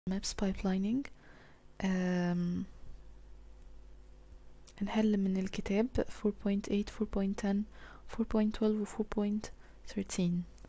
maps pipelining um, نحل من الكتاب 4.8 4.10 4.12 و 4.13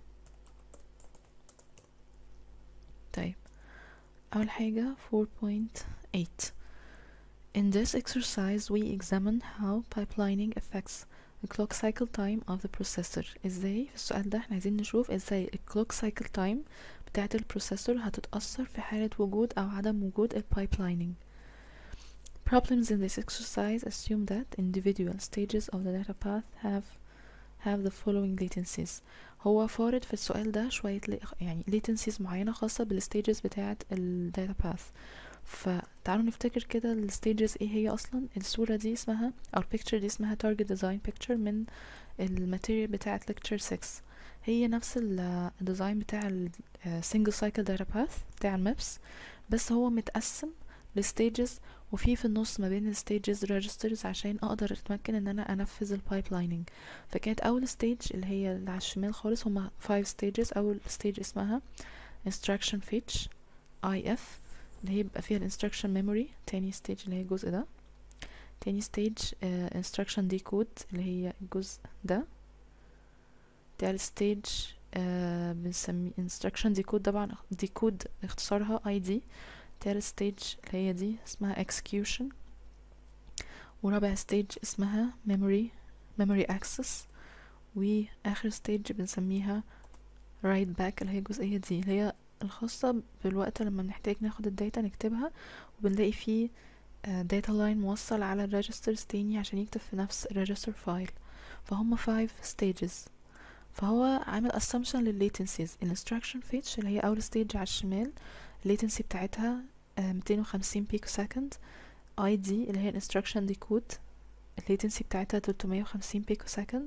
طيب أول حاجة 4.8 In this exercise we examine how pipelining affects the clock cycle time of the processor ازاي في السؤال ده احنا عايزين نشوف ازاي ال clock cycle time بتاعة البروسيسور هتتأثر في حالة وجود أو عدم وجود ال pipelining Problems in this exercise assume that individual stages of the data path have have the following latencies هو فارض في السؤال ده شوية يعني latencies معينة خاصة بالستيجز بتاعة ال data path فتعالوا نفتكر كده الستيجز ايه هي اصلا الصورة دي اسمها او البيكتشر دي اسمها target design picture من الماتيريال بتاعة lecture 6 هي نفس الديزاين بتاع ال single cycle data path بتاع المابس بس هو متقسم لستيجز وفي في النص ما بين الستيجز registers عشان اقدر اتمكن ان انا انفذ البايبلايننج فكانت اول ستيج اللي هي اللي على الشمال خالص هما 5 stages اول ستيج اسمها instruction fetch if اللي هي بيبقى فيها الانستراكشن ميموري تاني ستيج اللي هي الجزء ده تاني ستيج انستراكشن ديكود اللي هي الجزء ده تالت ستيج بنسميه انستراكشن ديكود طبعا ديكود اختصارها اي دي تالت ستيج اللي هي دي اسمها execution ورابع ستيج اسمها memory memory access واخر ستيج بنسميها write back اللي هي الجزئية دي اللي هي الخاصة بالوقت لما بنحتاج ناخد الداتا نكتبها وبنلاقي فيه داتا لاين موصل على الريجسترز تاني عشان يكتب في نفس الريجستر فايل فهم 5 stages فهو عامل assumption للlatencies instruction fetch اللي هي أول stage على الشمال latency بتاعتها ميتين وخمسين بيكو سكند اي دي اللي هي الانستراكشن دي كود الليتنسي بتاعتها تلتمية وخمسين بيكو سكند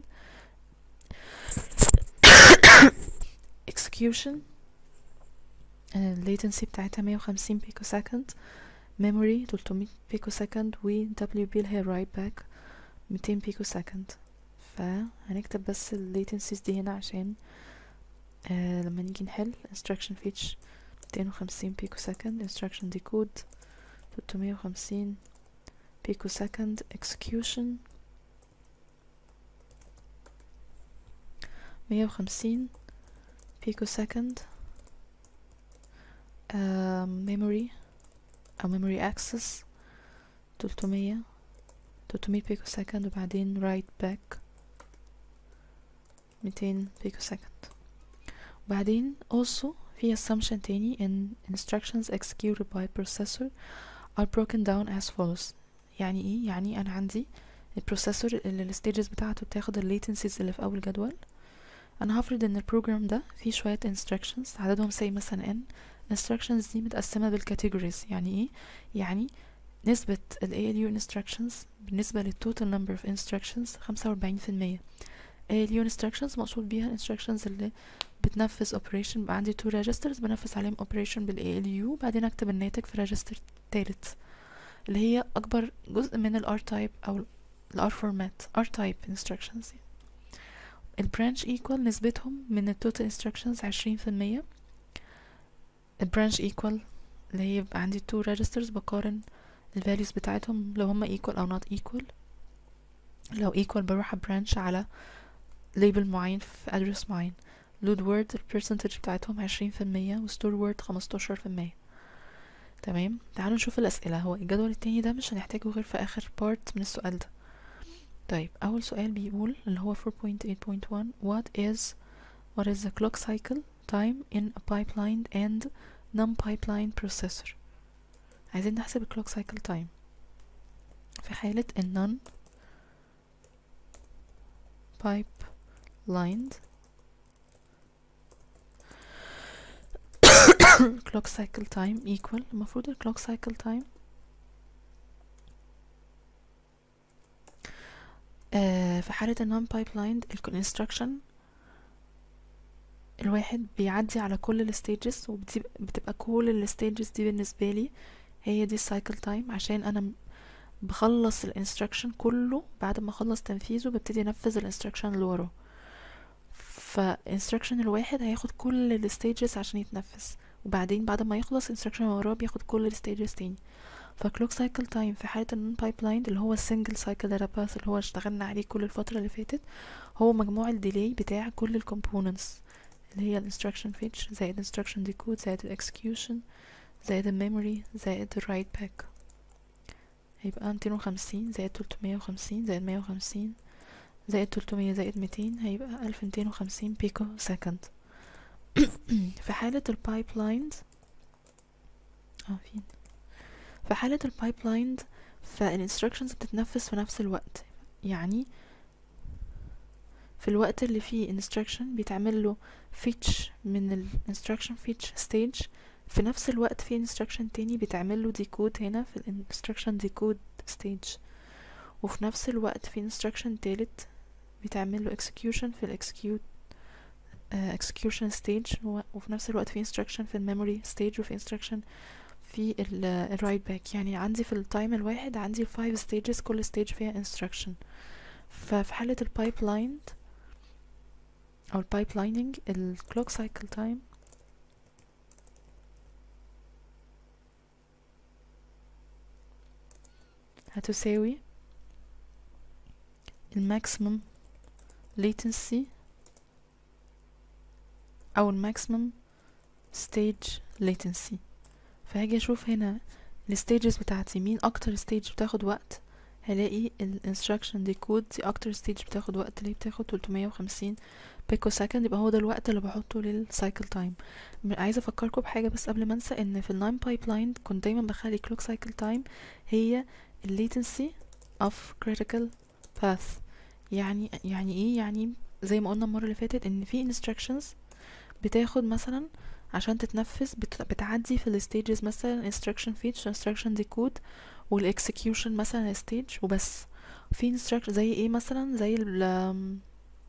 execution الليتنسي بتاعتها مية وخمسين بيكو سكند memory تلتمية بيكو سكند و دبليو بي اللي هي write back ميتين بيكو سكند فهنكتب بس الليتنسيز دي هنا عشان آه لما نيجي نحل instruction fetch ميتين وخمسين بيكو سكند instruction decode تلتمية وخمسين بيكو سكند execution مية وخمسين بيكو سكند memory أو memory access تلتمية تلتمية بيكو سكند وبعدين write back ميتين بيكو سكند وبعدين also في assumption تاني in instructions executed by processor are broken down as follows يعني ايه يعني انا عندي البروسيسور اللي الستيجز بتاعته بتاخد الليتنسيز اللي في اول جدول انا هفرض ان البروجرام ده فيه شويه instructions عددهم زي مثلا n instructions دي متقسمه بالكاتيجوريز يعني ايه يعني نسبة ال ALU instructions بالنسبة للتوتال number of instructions خمسة وأربعين في المية ALU instructions مقصود بيها instructions اللي بتنفذ operation بقى عندي two registers بنفذ عليهم operation بال ALU بعدين اكتب الناتج في register تالت اللي هي أكبر جزء من ال R type أو ال R format R type instructions ال branch equal نسبتهم من ال total instructions عشرين في المية ال branch equal اللي هي يبقى عندي two registers بقارن ال values بتاعتهم لو هما equal أو not equal لو equal بروح branch على label معين في address معين load word البرسنتج بتاعتهم عشرين في المية و store word خمستاشر في المية تمام تعالوا نشوف الأسئلة هو الجدول التاني ده مش هنحتاجه غير في آخر part من السؤال ده طيب أول سؤال بيقول اللي هو 4.8.1 what is what is the clock cycle time in a pipeline and non-pipeline processor عايزين نحسب ال clock cycle time في حالة ال non pipelined clock cycle time equal المفروض ال clock cycle time آه في حالة ال non pipelined ال instruction الواحد بيعدي على كل ال stages وبتبقى كل ال stages دي بالنسبة لي هي دي cycle time عشان أنا بخلص ال instruction كله بعد ما أخلص تنفيذه ببتدي أنفذ ال instruction اللي وراه ف instruction الواحد هياخد كل ال stages عشان يتنفذ وبعدين بعد ما يخلص instruction وراه بياخد كل الستيجز تاني فكلوك سايكل تايم في حالة النون بايبلاين اللي هو السنجل سايكل داتا باث اللي هو اشتغلنا عليه كل الفترة اللي فاتت هو مجموع الديلي بتاع كل الكومبوننتس اللي هي الانستراكشن فيتش زائد instruction decode زائد الاكسكيوشن زائد الميموري زائد الرايت باك هيبقى ميتين وخمسين زائد تلتمية وخمسين زائد مية وخمسين زائد تلتمية زائد ميتين هيبقى ألف ميتين وخمسين بيكو سكند في حالة البايبلايند اه فين في حالة البايبلايند فالانستراكشنز بتتنفذ في نفس الوقت يعني في الوقت اللي فيه instruction بيتعمل له fetch من ال instruction fetch stage في نفس الوقت في instruction تاني بيتعمل له decode هنا في ال instruction decode stage وفي نفس الوقت في instruction تالت بيتعمل له execution في ال execute uh, execution stage وفي نفس الوقت في instruction في ال memory stage وفي instruction في ال write back يعني عندي في التايم الواحد عندي 5 stages كل stage فيها instruction ففي حالة البايبلاين أو البايبلايننج الكلوك سايكل تايم هتساوي الماكسيمم latency أو الماكسيمم stage latency فهاجي أشوف هنا الستيجز بتاعتي مين أكتر ستيج بتاخد وقت هلاقي ال instruction decode دي أكتر ستيج بتاخد وقت ليه بتاخد تلتمية وخمسين بيكو سكند يبقى هو ده الوقت اللي بحطه للسايكل تايم عايزه افكركم بحاجه بس قبل ما انسى ان في الناين بايبلاين كنت دايما بخلي كلوك سايكل تايم هي الليتنسي اوف كريتيكال باث يعني يعني ايه يعني زي ما قلنا المره اللي فاتت ان في instructions بتاخد مثلا عشان تتنفذ بت... بتعدي في الستيجز مثلا instruction fetch instruction decode والاكسكيوشن مثلا ستيج وبس في instruction زي ايه مثلا زي ال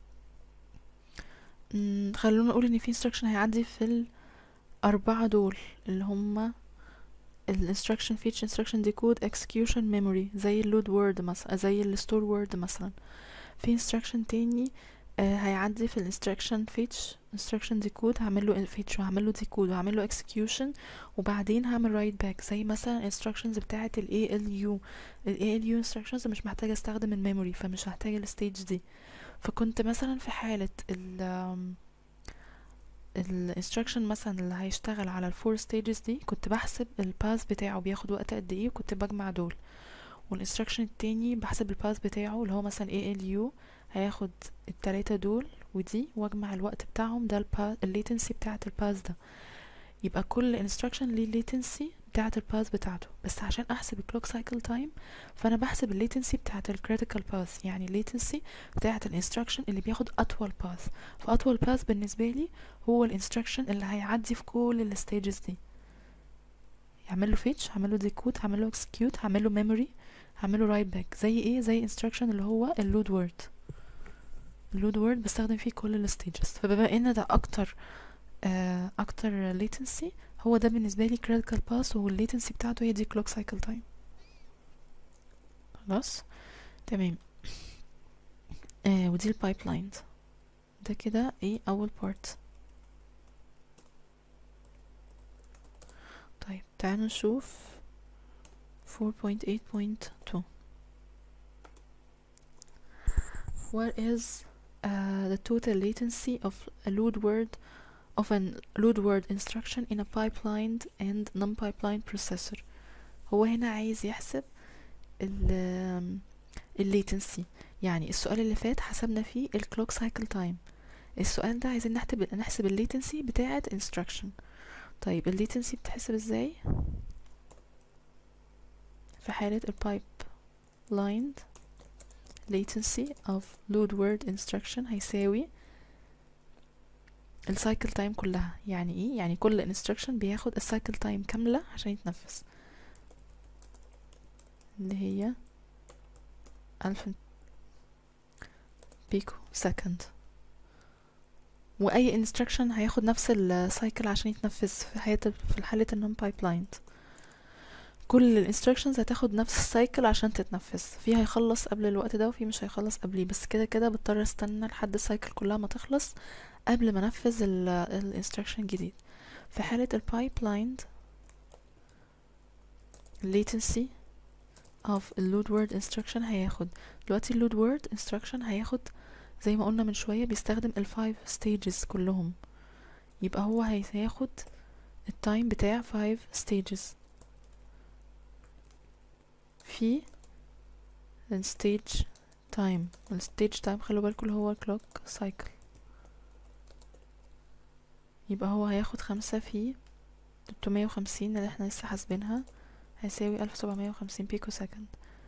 خلونا نقول ان في instruction هيعدي في الاربعة دول اللي هما ال instruction fetch instruction decode execution memory زي ال load word مثلا زي ال store word مثلا في instruction تاني آه هيعدي في ال instruction fetch instruction decode هعمل له fetch وهعمل له decode وهعمل له execution وبعدين هعمل write back زي مثلا instructions بتاعة ال ALU ال ALU instructions مش محتاجة استخدم الميموري فمش هحتاج الستيج دي فكنت مثلا في حالة ال الانستراكشن مثلا اللي هيشتغل على الفور ستيجز دي كنت بحسب الباث بتاعه بياخد وقت قد ايه وكنت بجمع دول والانستراكشن التاني بحسب الباث بتاعه اللي هو مثلا ALU هياخد التلاتة دول ودي واجمع الوقت بتاعهم ده الباث الليتنسي بتاعة الباث ده يبقى كل انستراكشن ليه الليتنسي بتاعة الباث بتاعته بس عشان احسب الكلوك سايكل تايم فانا بحسب الليتنسي بتاعة الكريتيكال باث يعني الليتنسي بتاعة الانستراكشن اللي بياخد اطول باث فاطول باث بالنسبة لي هو الانستراكشن اللي هيعدي في كل الستيجز دي هعمل له فيتش هعمل له ديكود هعمل له اكسكيوت هعمل له ميموري هعمل له رايت باك زي ايه زي انستراكشن اللي هو اللود وورد اللود وورد بستخدم فيه كل الستيجز فبما ان ده اكتر آه اكتر latency هو ده بالنسبه لي critical path والليتنسي بتاعته هي دي clock cycle time خلاص تمام آه ودي البايبلاين ده كده ايه اول بارت طيب تعالوا نشوف 4.8.2 what is uh, the total latency of a load word of an load word instruction in a pipelined and non-pipelined processor هو هنا عايز يحسب ال latency يعني السؤال اللي فات حسبنا فيه ال clock cycle time السؤال ده عايزين نحسب نحسب ال latency بتاعة instruction طيب ال latency بتحسب ازاي في حالة ال pipelined latency of load word instruction هيساوي السايكل تايم كلها يعني ايه يعني كل انستراكشن بياخد السايكل تايم كاملة عشان يتنفذ اللي هي ألف بيكو سكند واي انستراكشن هياخد نفس السايكل عشان يتنفذ في حالة في حالة النون بايبلايند كل الانستراكشنز هتاخد نفس السايكل عشان تتنفذ في هيخلص قبل الوقت ده وفي مش هيخلص قبليه بس كده كده بضطر استنى لحد السايكل كلها ما تخلص قبل ما انفذ الانستراكشن الجديد في حالة البايبلايند latency of اللود word instruction هياخد دلوقتي اللود word instruction هياخد زي ما قلنا من شوية بيستخدم الفايف stages كلهم يبقى هو هياخد التايم بتاع 5 stages في الستيج تايم الستيج تايم خلوا بالكم اللي هو الكلوك سايكل يبقى هو هياخد خمسة في تلتمية وخمسين اللي احنا لسه حاسبينها هيساوي ألف سبعمية وخمسين بيكو سكند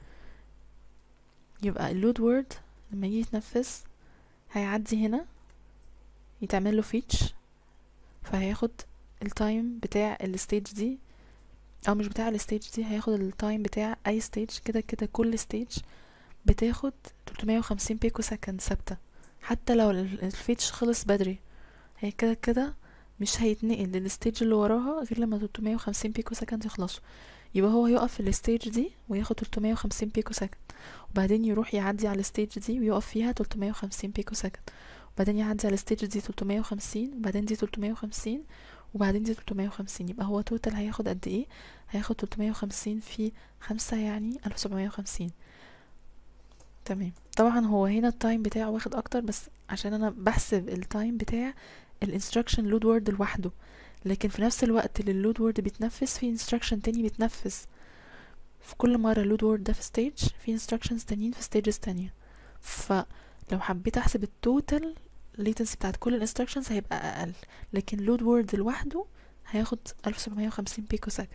يبقى اللود وورد لما يجي يتنفذ هيعدي هنا يتعمل له فيتش فهياخد التايم بتاع الستيج دي او مش بتاع الستيج دي هياخد التايم بتاع اي ستيج كده كده كل ستيج بتاخد 350 بيكو سكند ثابته حتى لو الفيتش خلص بدري هي كده كده مش هيتنقل للستيج اللي وراها غير لما 350 بيكو سكند يخلصوا يبقى هو يقف في الستيج دي وياخد 350 بيكو سكند وبعدين يروح يعدي على الستيج دي ويقف فيها 350 بيكو سكند وبعدين يعدي على الستيج دي 350 وبعدين دي 350 وبعدين دي 350 يبقى هو توتال هياخد قد ايه هياخد 350 في خمسة يعني 1750 تمام طبعا هو هنا التايم بتاعه واخد اكتر بس عشان انا بحسب التايم بتاع الانستراكشن لود وورد لوحده لكن في نفس الوقت اللي اللود وورد بيتنفذ في انستراكشن تاني بيتنفذ في كل مرة اللود وورد ده في ستيج في انستراكشنز تانيين في ستيجز تانية فلو حبيت احسب التوتال الليتنسي بتاعت كل الانستراكشنز هيبقى اقل لكن لود وورد لوحده هياخد 1750 بيكو سكند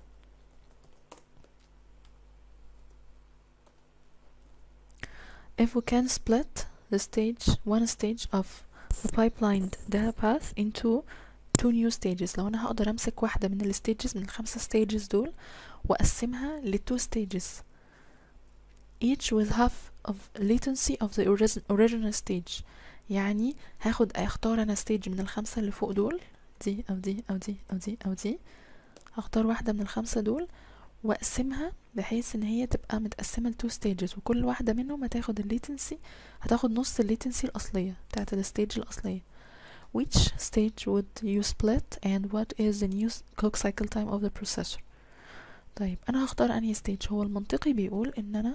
if we can split the stage one stage of the pipeline data path into two new stages لو انا هقدر امسك واحده من الستيجز من الخمسه stages دول واقسمها ل two stages each with half of latency of the original stage يعني هاخد اختار انا ستيج من الخمسه اللي فوق دول دي او دي او دي او دي او دي هختار واحده من الخمسه دول واقسمها بحيث ان هي تبقى متقسمه لتو ستيجز وكل واحده منهم هتاخد الليتنسي هتاخد نص الليتنسي الاصليه بتاعت الستيج الاصليه which stage would you split and what is the new clock cycle time of the processor طيب انا هختار انهي ستيج هو المنطقي بيقول ان انا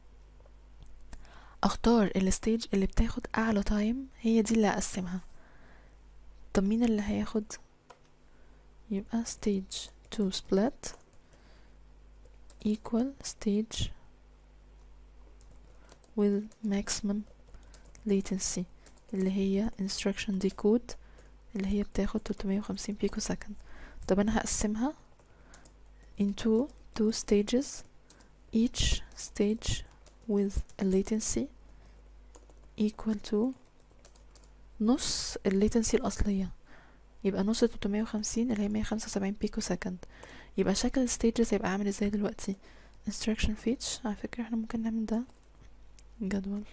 اختار الستيج اللي بتاخد اعلى تايم هي دي اللي هقسمها طب مين اللي هياخد يبقى stage to split equal stage with maximum latency اللي هي instruction decode اللي هي بتاخد 350 بيكو سكند طب انا هقسمها into two stages each stage with a latency equal to نص الليتنسي الأصلية يبقى نص 350 اللي هي 175 بيكو سكند يبقى شكل الستيجز هيبقى عامل ازاي دلوقتي instruction fetch على فكرة احنا ممكن نعمل ده جدول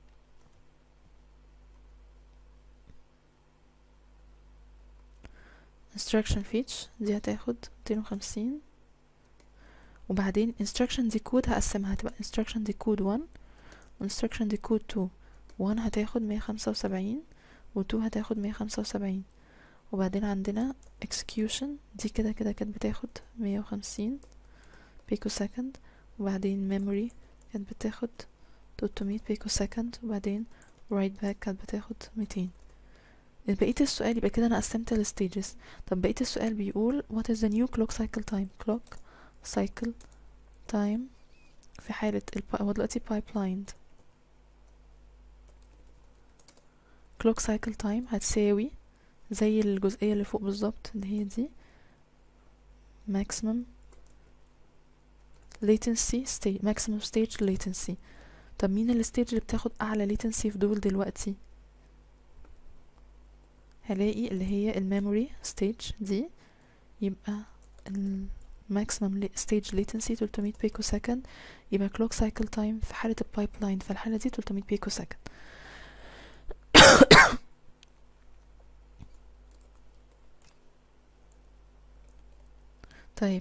instruction fetch دي هتاخد 250 وبعدين instruction decode هقسمها هتبقى instruction decode 1 و instruction decode 2 1 هتاخد 175 و 2 هتاخد 175 وبعدين عندنا execution دي كده كده كانت بتاخد 150 بيكو سكند وبعدين memory كانت بتاخد 300 بيكو سكند وبعدين write back كانت بتاخد 200 بقية السؤال يبقى كده أنا قسمت الستيجز طب بقية السؤال بيقول what is the new clock cycle time clock cycle time في حالة هو دلوقتي pipelined clock cycle time هتساوي زي الجزئية اللي فوق بالظبط اللي هي دي maximum latency stage maximum stage latency طب مين الستيج اللي بتاخد اعلى latency في دول دلوقتي هلاقي اللي هي الميموري stage دي يبقى maximum stage latency 300 بيكو سكند يبقى clock cycle time في حالة البايبلاين في الحالة دي 300 بيكو سكند طيب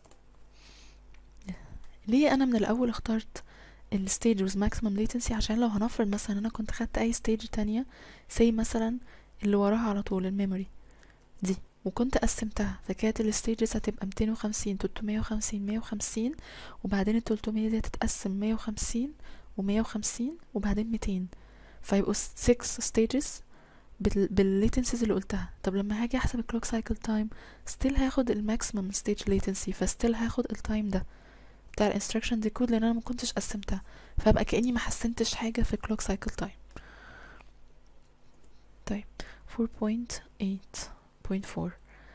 ليه انا من الاول اخترت الستيج with maximum latency عشان لو هنفرض مثلا انا كنت خدت اي ستيج تانية زي مثلا اللي وراها على طول الميموري دي وكنت قسمتها فكانت الستيجز هتبقى ميتين وخمسين تلتمية وخمسين مية وخمسين وبعدين التلتمية دي هتتقسم مية وخمسين ومية وخمسين وبعدين ميتين فيبقوا 6 stages بالليتنسيز اللي قلتها طب لما هاجي احسب الكلوك سايكل تايم ستيل هاخد الماكسيمم ستيج ليتنسي فستيل هاخد التايم ده بتاع الانستراكشن دي كود لان انا ما كنتش قسمتها فبقى كاني ما حسنتش حاجه في الكلوك سايكل تايم طيب 4.8.4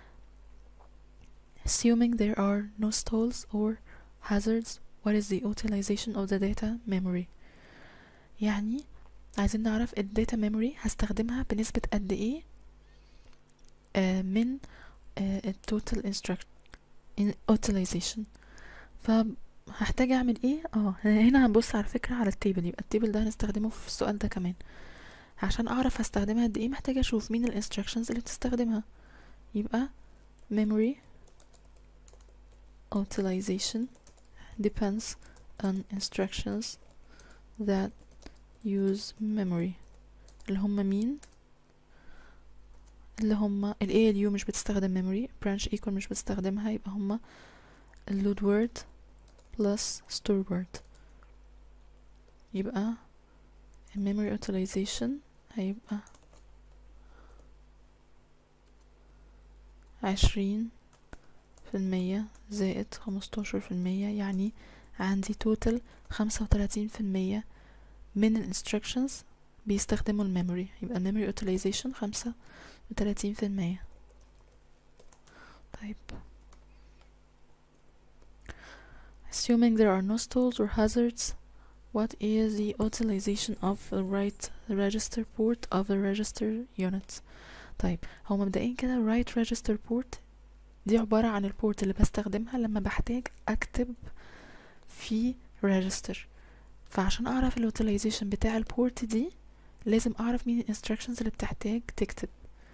Assuming there are no stalls or hazards, what is the utilization of the data memory? يعني عايزين نعرف الداتا ميموري هستخدمها بنسبة قد ايه آه من آه التوتال انستراكت utilization فهحتاج اعمل ايه اه هنا هنبص على فكرة على التيبل يبقى التيبل ده هنستخدمه في السؤال ده كمان عشان اعرف هستخدمها قد ايه محتاجة اشوف مين الانستراكشنز اللي بتستخدمها يبقى memory utilization depends on instructions that use memory اللي هم مين اللي هم ال ALU مش بتستخدم memory branch equal مش بتستخدمها يبقى هم ال load word plus store word يبقى ال memory utilization هيبقى عشرين في المية زائد خمستاشر في المية يعني عندي total خمسة وتلاتين في المية من ال instructions بيستخدموا الميموري يبقى memory utilization خمسة وتلاتين في المية طيب assuming there are no stalls or hazards what is the utilization of the right register port of the register unit طيب هو مبدئيا كده right register port دي عبارة عن البورت اللي بستخدمها لما بحتاج اكتب في register فعشان اعرف الوتيلايزيشن بتاع البورت دي لازم اعرف مين الانستراكشنز اللي بتحتاج تكتب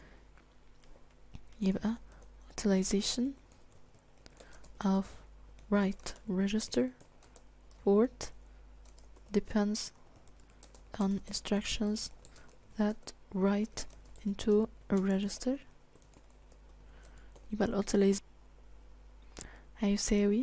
يبقى utilization of write register port depends on instructions that write into a register يبقى الauthorize هيساوي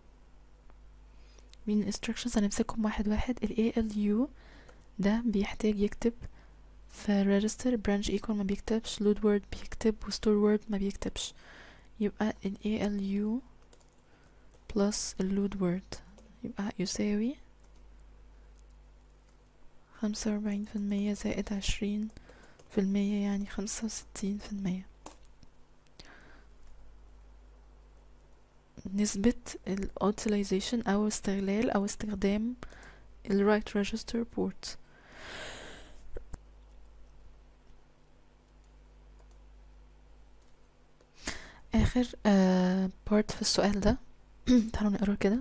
من instructions هنمسكهم واحد واحد ال ALU ده بيحتاج يكتب في register branch equal ما بيكتبش load word بيكتب و store word ما بيكتبش يبقى ال ALU plus ال load word يبقى يساوي خمسة وأربعين في المية زائد عشرين في المية يعني خمسة وستين في المية نسبة ال utilization أو استغلال أو استخدام ال right register port آخر آه part في السؤال ده تعالوا نقراه كده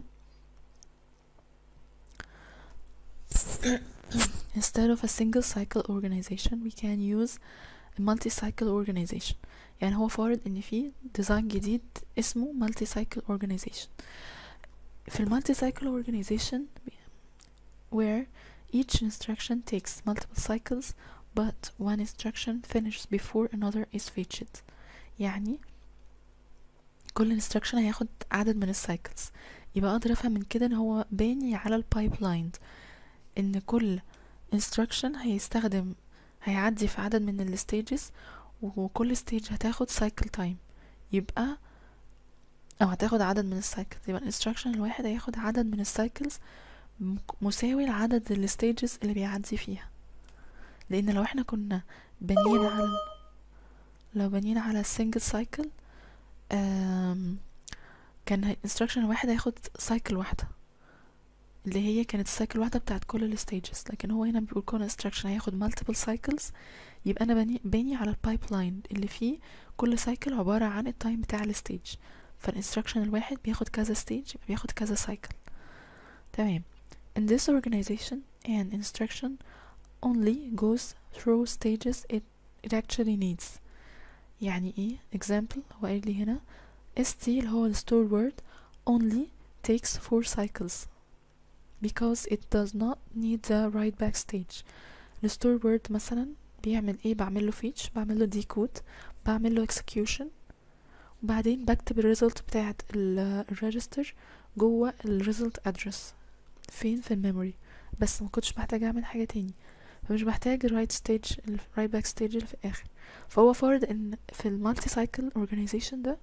Instead of a single cycle organization we can use a multi-cycle organization يعني هو فارض ان في ديزاين جديد اسمه مالتي سايكل organization في المالتي سايكل organization where each instruction takes multiple cycles but one instruction finishes before another is fetched يعني كل instruction هياخد عدد من السايكلز يبقى اقدر افهم من كده ان هو باني على البايبلاين ان كل instruction هيستخدم هيعدي في عدد من الستيجز وكل ستيج هتاخد سايكل تايم يبقى او هتاخد عدد من السايكلز يبقى الانستراكشن الواحد هياخد عدد من السايكلز مساوي لعدد الستيجز اللي بيعدي فيها لان لو احنا كنا بنينا على لو بنينا على السنجل سايكل كان الانستراكشن الواحد هياخد سايكل واحدة اللي هي كانت السايكل واحدة بتاعت كل الستيجز لكن هو هنا بيقول كون انستراكشن هياخد multiple cycles يبقى انا بني, باني على البايبلاين اللي فيه كل سايكل عبارة عن التايم بتاع الستيج فالانستراكشن الواحد بياخد كذا ستيج يبقى بياخد كذا سايكل تمام in this organization an instruction only goes through stages it, it actually needs يعني ايه example هو قايل لي هنا st اللي هو ال store word only takes four cycles because it does not need the write back stage ال store word مثلا بيعمل ايه بعمل له فيتش بعمل له decode بعمل له execution وبعدين بكتب الريزلت بتاعت الريجستر جوه الريزلت ادرس فين في الميموري بس ما كنتش محتاجه اعمل حاجه تاني فمش بحتاج الرايت ستيج الرايت باك ستيج اللي في الاخر فهو فرض ان في المالتي سايكل اورجانيزيشن ده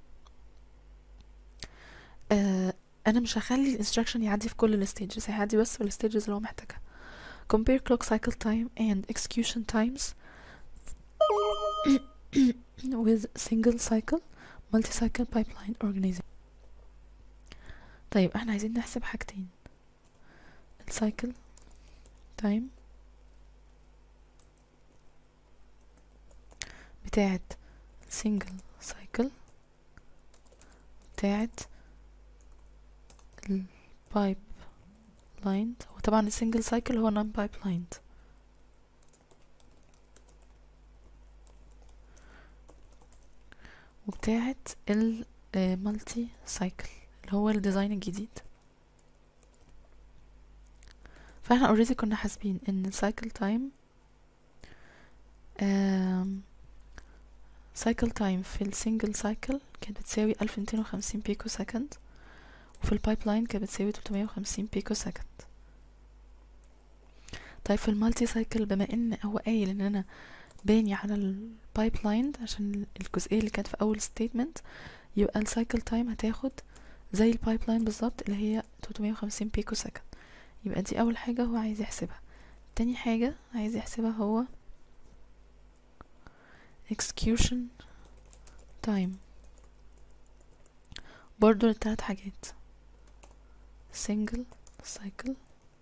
آه انا مش هخلي الانستراكشن يعدي في كل الستيجز هيعدي بس في الستيجز اللي هو محتاجها compare clock cycle time and execution times with single cycle multi cycle pipeline organization طيب احنا عايزين نحسب حاجتين السايكل تايم بتاعت single cycle بتاعت البايب لايند هو طبعا السنجل سايكل هو نون بايب لايند وبتاعت المالتي سايكل اللي هو الديزاين الجديد فاحنا اوريدي كنا حاسبين ان السايكل تايم سايكل تايم في السنجل سايكل كانت بتساوي ألف ميتين وخمسين بيكو سكند وفي البايب لاين كانت بتساوي تلتمية وخمسين بيكو سكند طيب في المالتي سايكل بما ان هو قايل ان انا باني على البايب لاين عشان الجزئيه اللي كانت في اول ستيتمنت يبقى السايكل تايم هتاخد زي البايب لاين بالظبط اللي هي 350 بيكو سكند يبقى دي اول حاجه هو عايز يحسبها تاني حاجه عايز يحسبها هو execution time برضو للتلات حاجات single cycle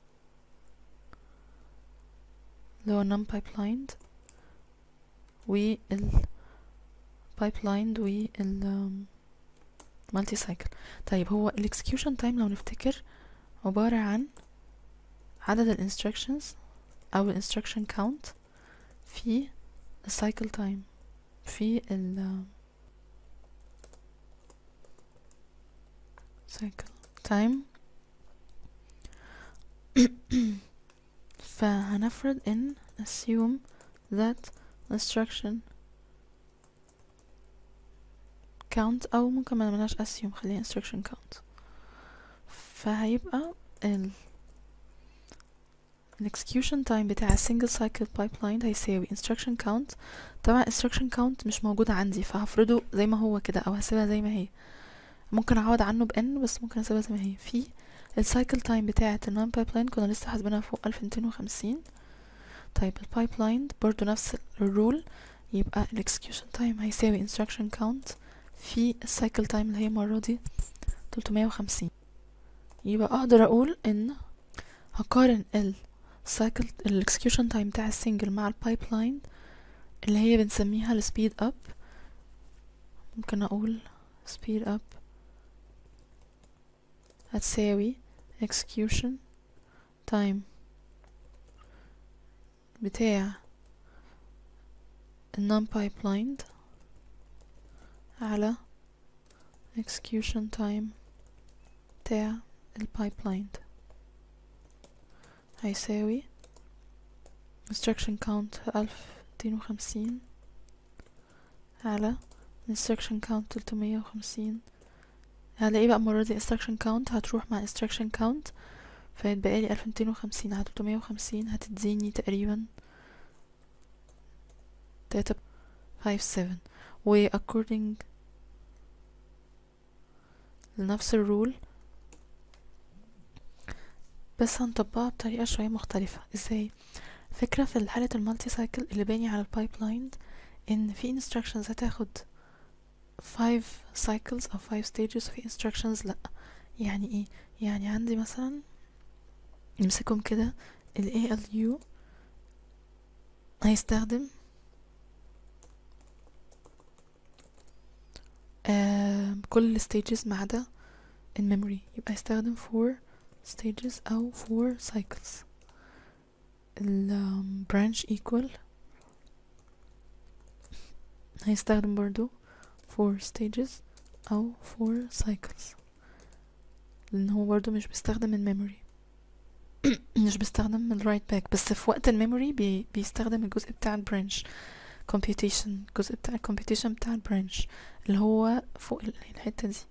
اللي هو non pipelined وال pipelined وال multi cycle طيب هو ال execution time لو نفتكر عبارة عن عدد ال instructions أو ال instruction count في ال cycle time في ال cycle time فهنفرض ان assume that instruction count او ممكن ما نعملهاش assume خليها instruction count فهيبقى ال ال execution time بتاع single cycle pipeline هيساوي instruction count طبعا instruction count مش موجود عندي فهفرضه زي ما هو كده او هسيبها زي ما هي ممكن اعوض عنه ب n بس ممكن اسيبها زي ما هي في السايكل تايم بتاعة النون بايبلاين كنا لسه حاسبينها فوق ألف ميتين وخمسين طيب البايبلاين برضو نفس الرول يبقى الاكسكيوشن تايم هيساوي instruction count في السايكل تايم اللي هي المرة دي تلتمية وخمسين يبقى اقدر اقول ان هقارن السايكل الاكسكيوشن تايم بتاع السنجل مع البايبلاين اللي هي بنسميها السبيد اب ممكن اقول speed up هتساوي execution time بتاع non pipelined على execution time بتاع الpipelined هيساوي instruction count ألف ميتين وخمسين على instruction count تلتمية وخمسين هلاقي بقى المرة دي instruction count هتروح مع instruction count فيتبقى لي ألف ميتين وخمسين على تلتمية وخمسين هتديني تقريبا تلاتة فايف سفن و according لنفس الرول بس هنطبقها بطريقة شوية مختلفة ازاي فكرة في حالة المالتي سايكل اللي باني على البايبلاين ان في instructions هتاخد five cycles او five stages في instructions لا يعني ايه يعني عندي مثلا نمسكهم كده ال ALU هيستخدم آه كل ال stages ما عدا الميموري يبقى هيستخدم four stages او four cycles ال um, branch equal هيستخدم برضو four stages أو four cycles لأن هو برضو مش بيستخدم الميموري مش بيستخدم الرايت باك بس في وقت الميموري بي بيستخدم الجزء بتاع البرانش computation الجزء بتاع ال computation بتاع ال branch اللي هو فوق ال- الحتة دي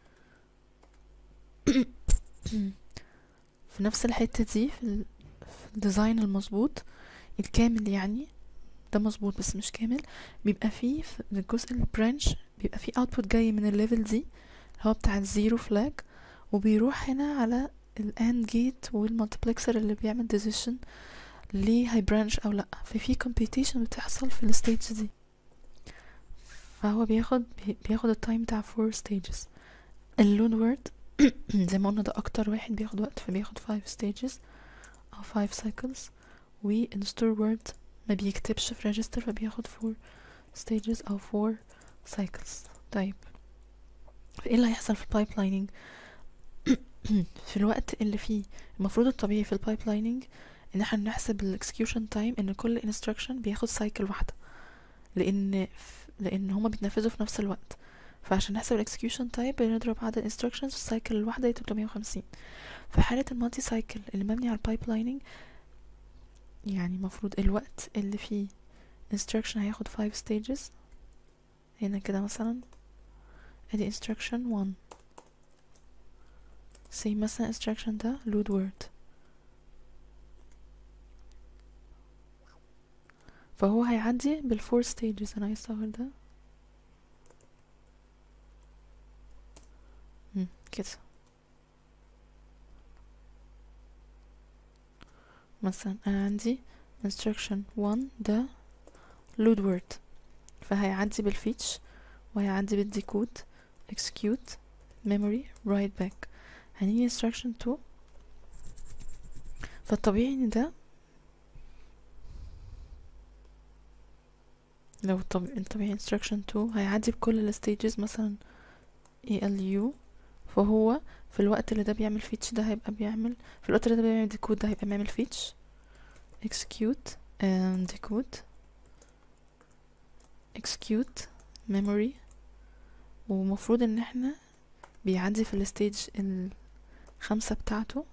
في نفس الحتة دي في, ال... في الديزاين المظبوط الكامل يعني ده مظبوط بس مش كامل بيبقى فيه في الجزء البرانش بيبقى فيه output جاي من الليفل دي اللي هو بتاع الزيرو فلاج وبيروح هنا على الاند جيت والمالتبلكسر اللي بيعمل decision ليه هيبرانش او لا ففي computation بتحصل في الستيج دي فهو بياخد بي- بياخد التايم بتاع four stages اللود وورد زي ما قلنا ده اكتر واحد بياخد وقت فبياخد five stages او five cycles والستور وورد ما بيكتبش في register فبياخد four stages او four cycles طيب ايه اللي هيحصل في البايب في الوقت اللي فيه المفروض الطبيعي في البايب ان احنا نحسب الاكسكيوشن تايم ان كل انستراكشن بياخد سايكل واحدة لان ف- لان هما بيتنفذوا في نفس الوقت فعشان نحسب الاكسكيوشن تايم بنضرب عدد الانستراكشنز في السايكل الواحدة هي 350 في حالة المالتي سايكل اللي مبني على البايب يعني المفروض الوقت اللي فيه instruction هياخد 5 stages هنا كده مثلا ادي instruction 1 say مثلا instruction ده load word فهو هيعدي بالفور stages انا عايز اصور ده مم، كده مثلا انا عندي instruction 1 ده load word فهيعدي بالفيتش وهيعدي بالديكود execute memory write back هنيجي instruction 2 فالطبيعي ان ده لو الطبيعي, الطبيعي instruction 2 هيعدي بكل الستيجز مثلا ALU فهو في الوقت اللي ده بيعمل فيتش ده هيبقى بيعمل في الوقت اللي ده بيعمل ديكود ده هيبقى بيعمل فيتش execute and decode execute memory ومفروض ان احنا بيعدي في الستيج الخامسة بتاعته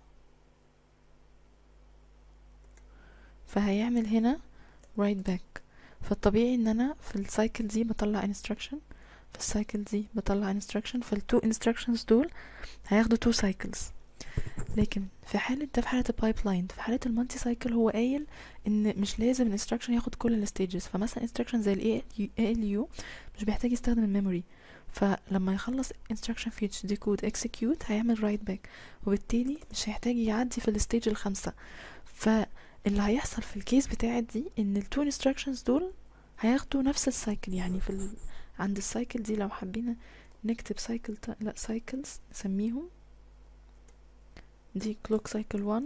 فهيعمل هنا write back فالطبيعي ان انا في السايكل دي بطلع instruction في السايكل دي بطلع instruction فالتو instructions دول هياخدوا two cycles لكن في حالة ده في حالة البايب في حالة المالتي سايكل هو قايل ان مش لازم الانستراكشن ياخد كل الستيجز فمثلا انستراكشن زي ال ALU مش بيحتاج يستخدم الميموري فلما يخلص instruction fetch decode execute هيعمل write back وبالتالي مش هيحتاج يعدي في الستيج الخامسة فاللي هيحصل في الكيس بتاعت دي ان التو instructions دول هياخدوا نفس السايكل يعني في ال... عند السايكل دي لو حبينا نكتب سايكل ت... لا سايكلز نسميهم دي clock cycle 1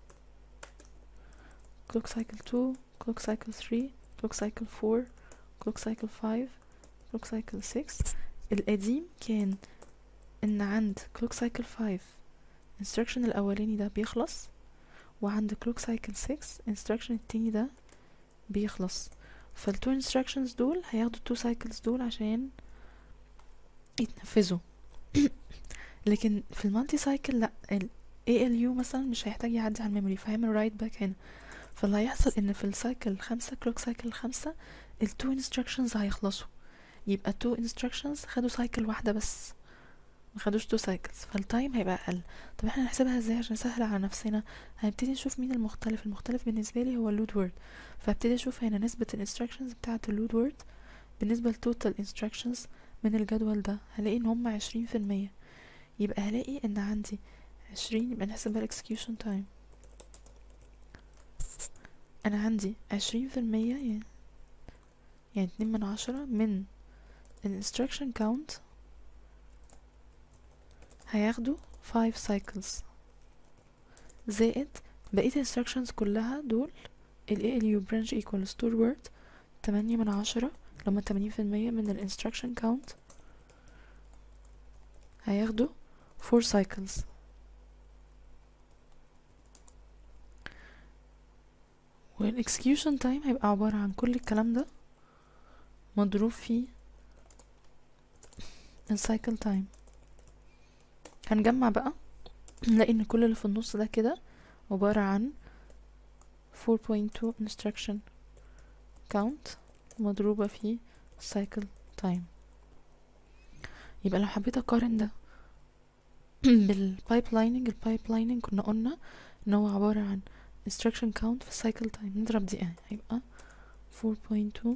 clock cycle 2 clock cycle 3 clock cycle 4 clock cycle 5 clock cycle 6 القديم كان ان عند clock cycle 5 instruction الاولاني ده بيخلص وعند clock cycle 6 instruction التاني ده بيخلص فالتو instructions دول هياخدوا التو cycles دول عشان يتنفذوا لكن في المالتي سايكل لا ال ALU مثلا مش هيحتاج يعدي على الميموري فهيعمل رايت باك هنا فاللي هيحصل ان في السايكل الخامسة كلوك سايكل الخامسة التو instructions هيخلصوا يبقى تو instructions خدوا سايكل واحدة بس ما خدوش تو سايكلز فالتايم هيبقى اقل طب احنا نحسبها ازاي عشان نسهل على نفسنا هنبتدي نشوف مين المختلف المختلف بالنسبه لي هو اللود وورد فهبتدي اشوف هنا نسبه الانستراكشنز بتاعه اللود وورد بالنسبه لتوتال انستراكشنز من الجدول ده هلاقي ان هم عشرين في المية يبقى هلاقي ان عندي عشرين يبقى نحسب بقى الاكسكيوشن تايم انا عندي عشرين في المية يعني يعني اتنين من عشرة من الانستراكشن كاونت هياخدوا 5 cycles زائد بقية instructions كلها دول ال ALU branch equal store word تمانية من عشرة لما تمانين في المية من ال instruction count هياخدوا 4 cycles وال execution time هيبقى عبارة عن كل الكلام ده مضروب في ال cycle time هنجمع بقى نلاقي ان كل اللي في النص ده كده عبارة عن 4.2 instruction count مضروبة في cycle time يبقى لو حبيت اقارن ده بالبايبلايننج البايبلايننج كنا قلنا ان هو عبارة عن instruction count في cycle time نضرب دي يعني هيبقى 4.2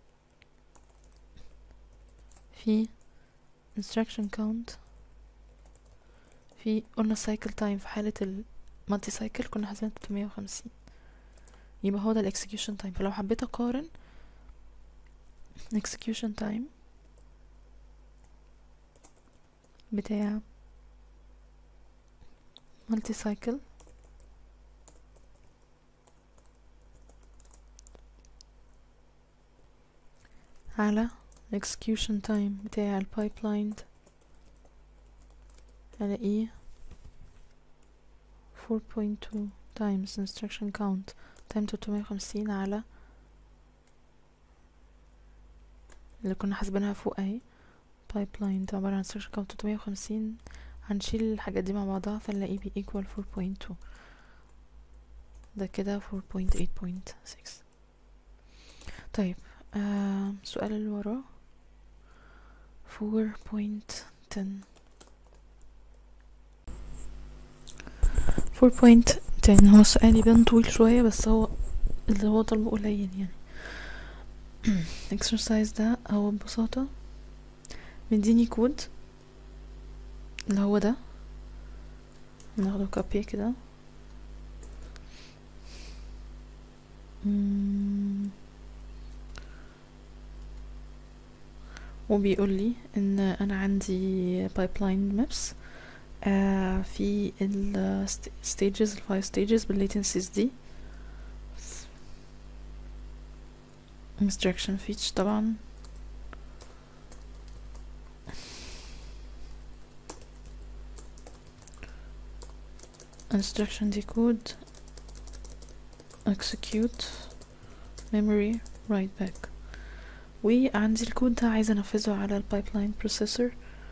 في instruction count في قلنا cycle time في حالة المالتي سايكل كنا حاسبين 350 يبقى هو ده الاكسكيوشن تايم فلو حبيت اقارن execution time بتاع مالتي سايكل على execution time بتاع البايبلاين هلاقيه 4.2 times instruction count time 350 على اللي كنا حاسبينها فوق اهي pipeline ده عبارة عن instruction count 350 هنشيل الحاجات دي مع بعضها فنلاقيه بي equal 4.2 ده كده 4.8.6 طيب آه السؤال اللي وراه 4.10 4.10 هو السؤال يبان طويل شوية بس هو اللي هو طلبه قليل يعني exercise ده هو ببساطة مديني كود اللي هو ده ناخده كوبي كده مم. وبيقول لي ان انا عندي pipeline maps آه في ال stages ال five stages بال latencies دي instruction feature طبعا instruction decode execute memory write back وعندي الكود ده عايزة انفذه على البايبلاين بروسيسور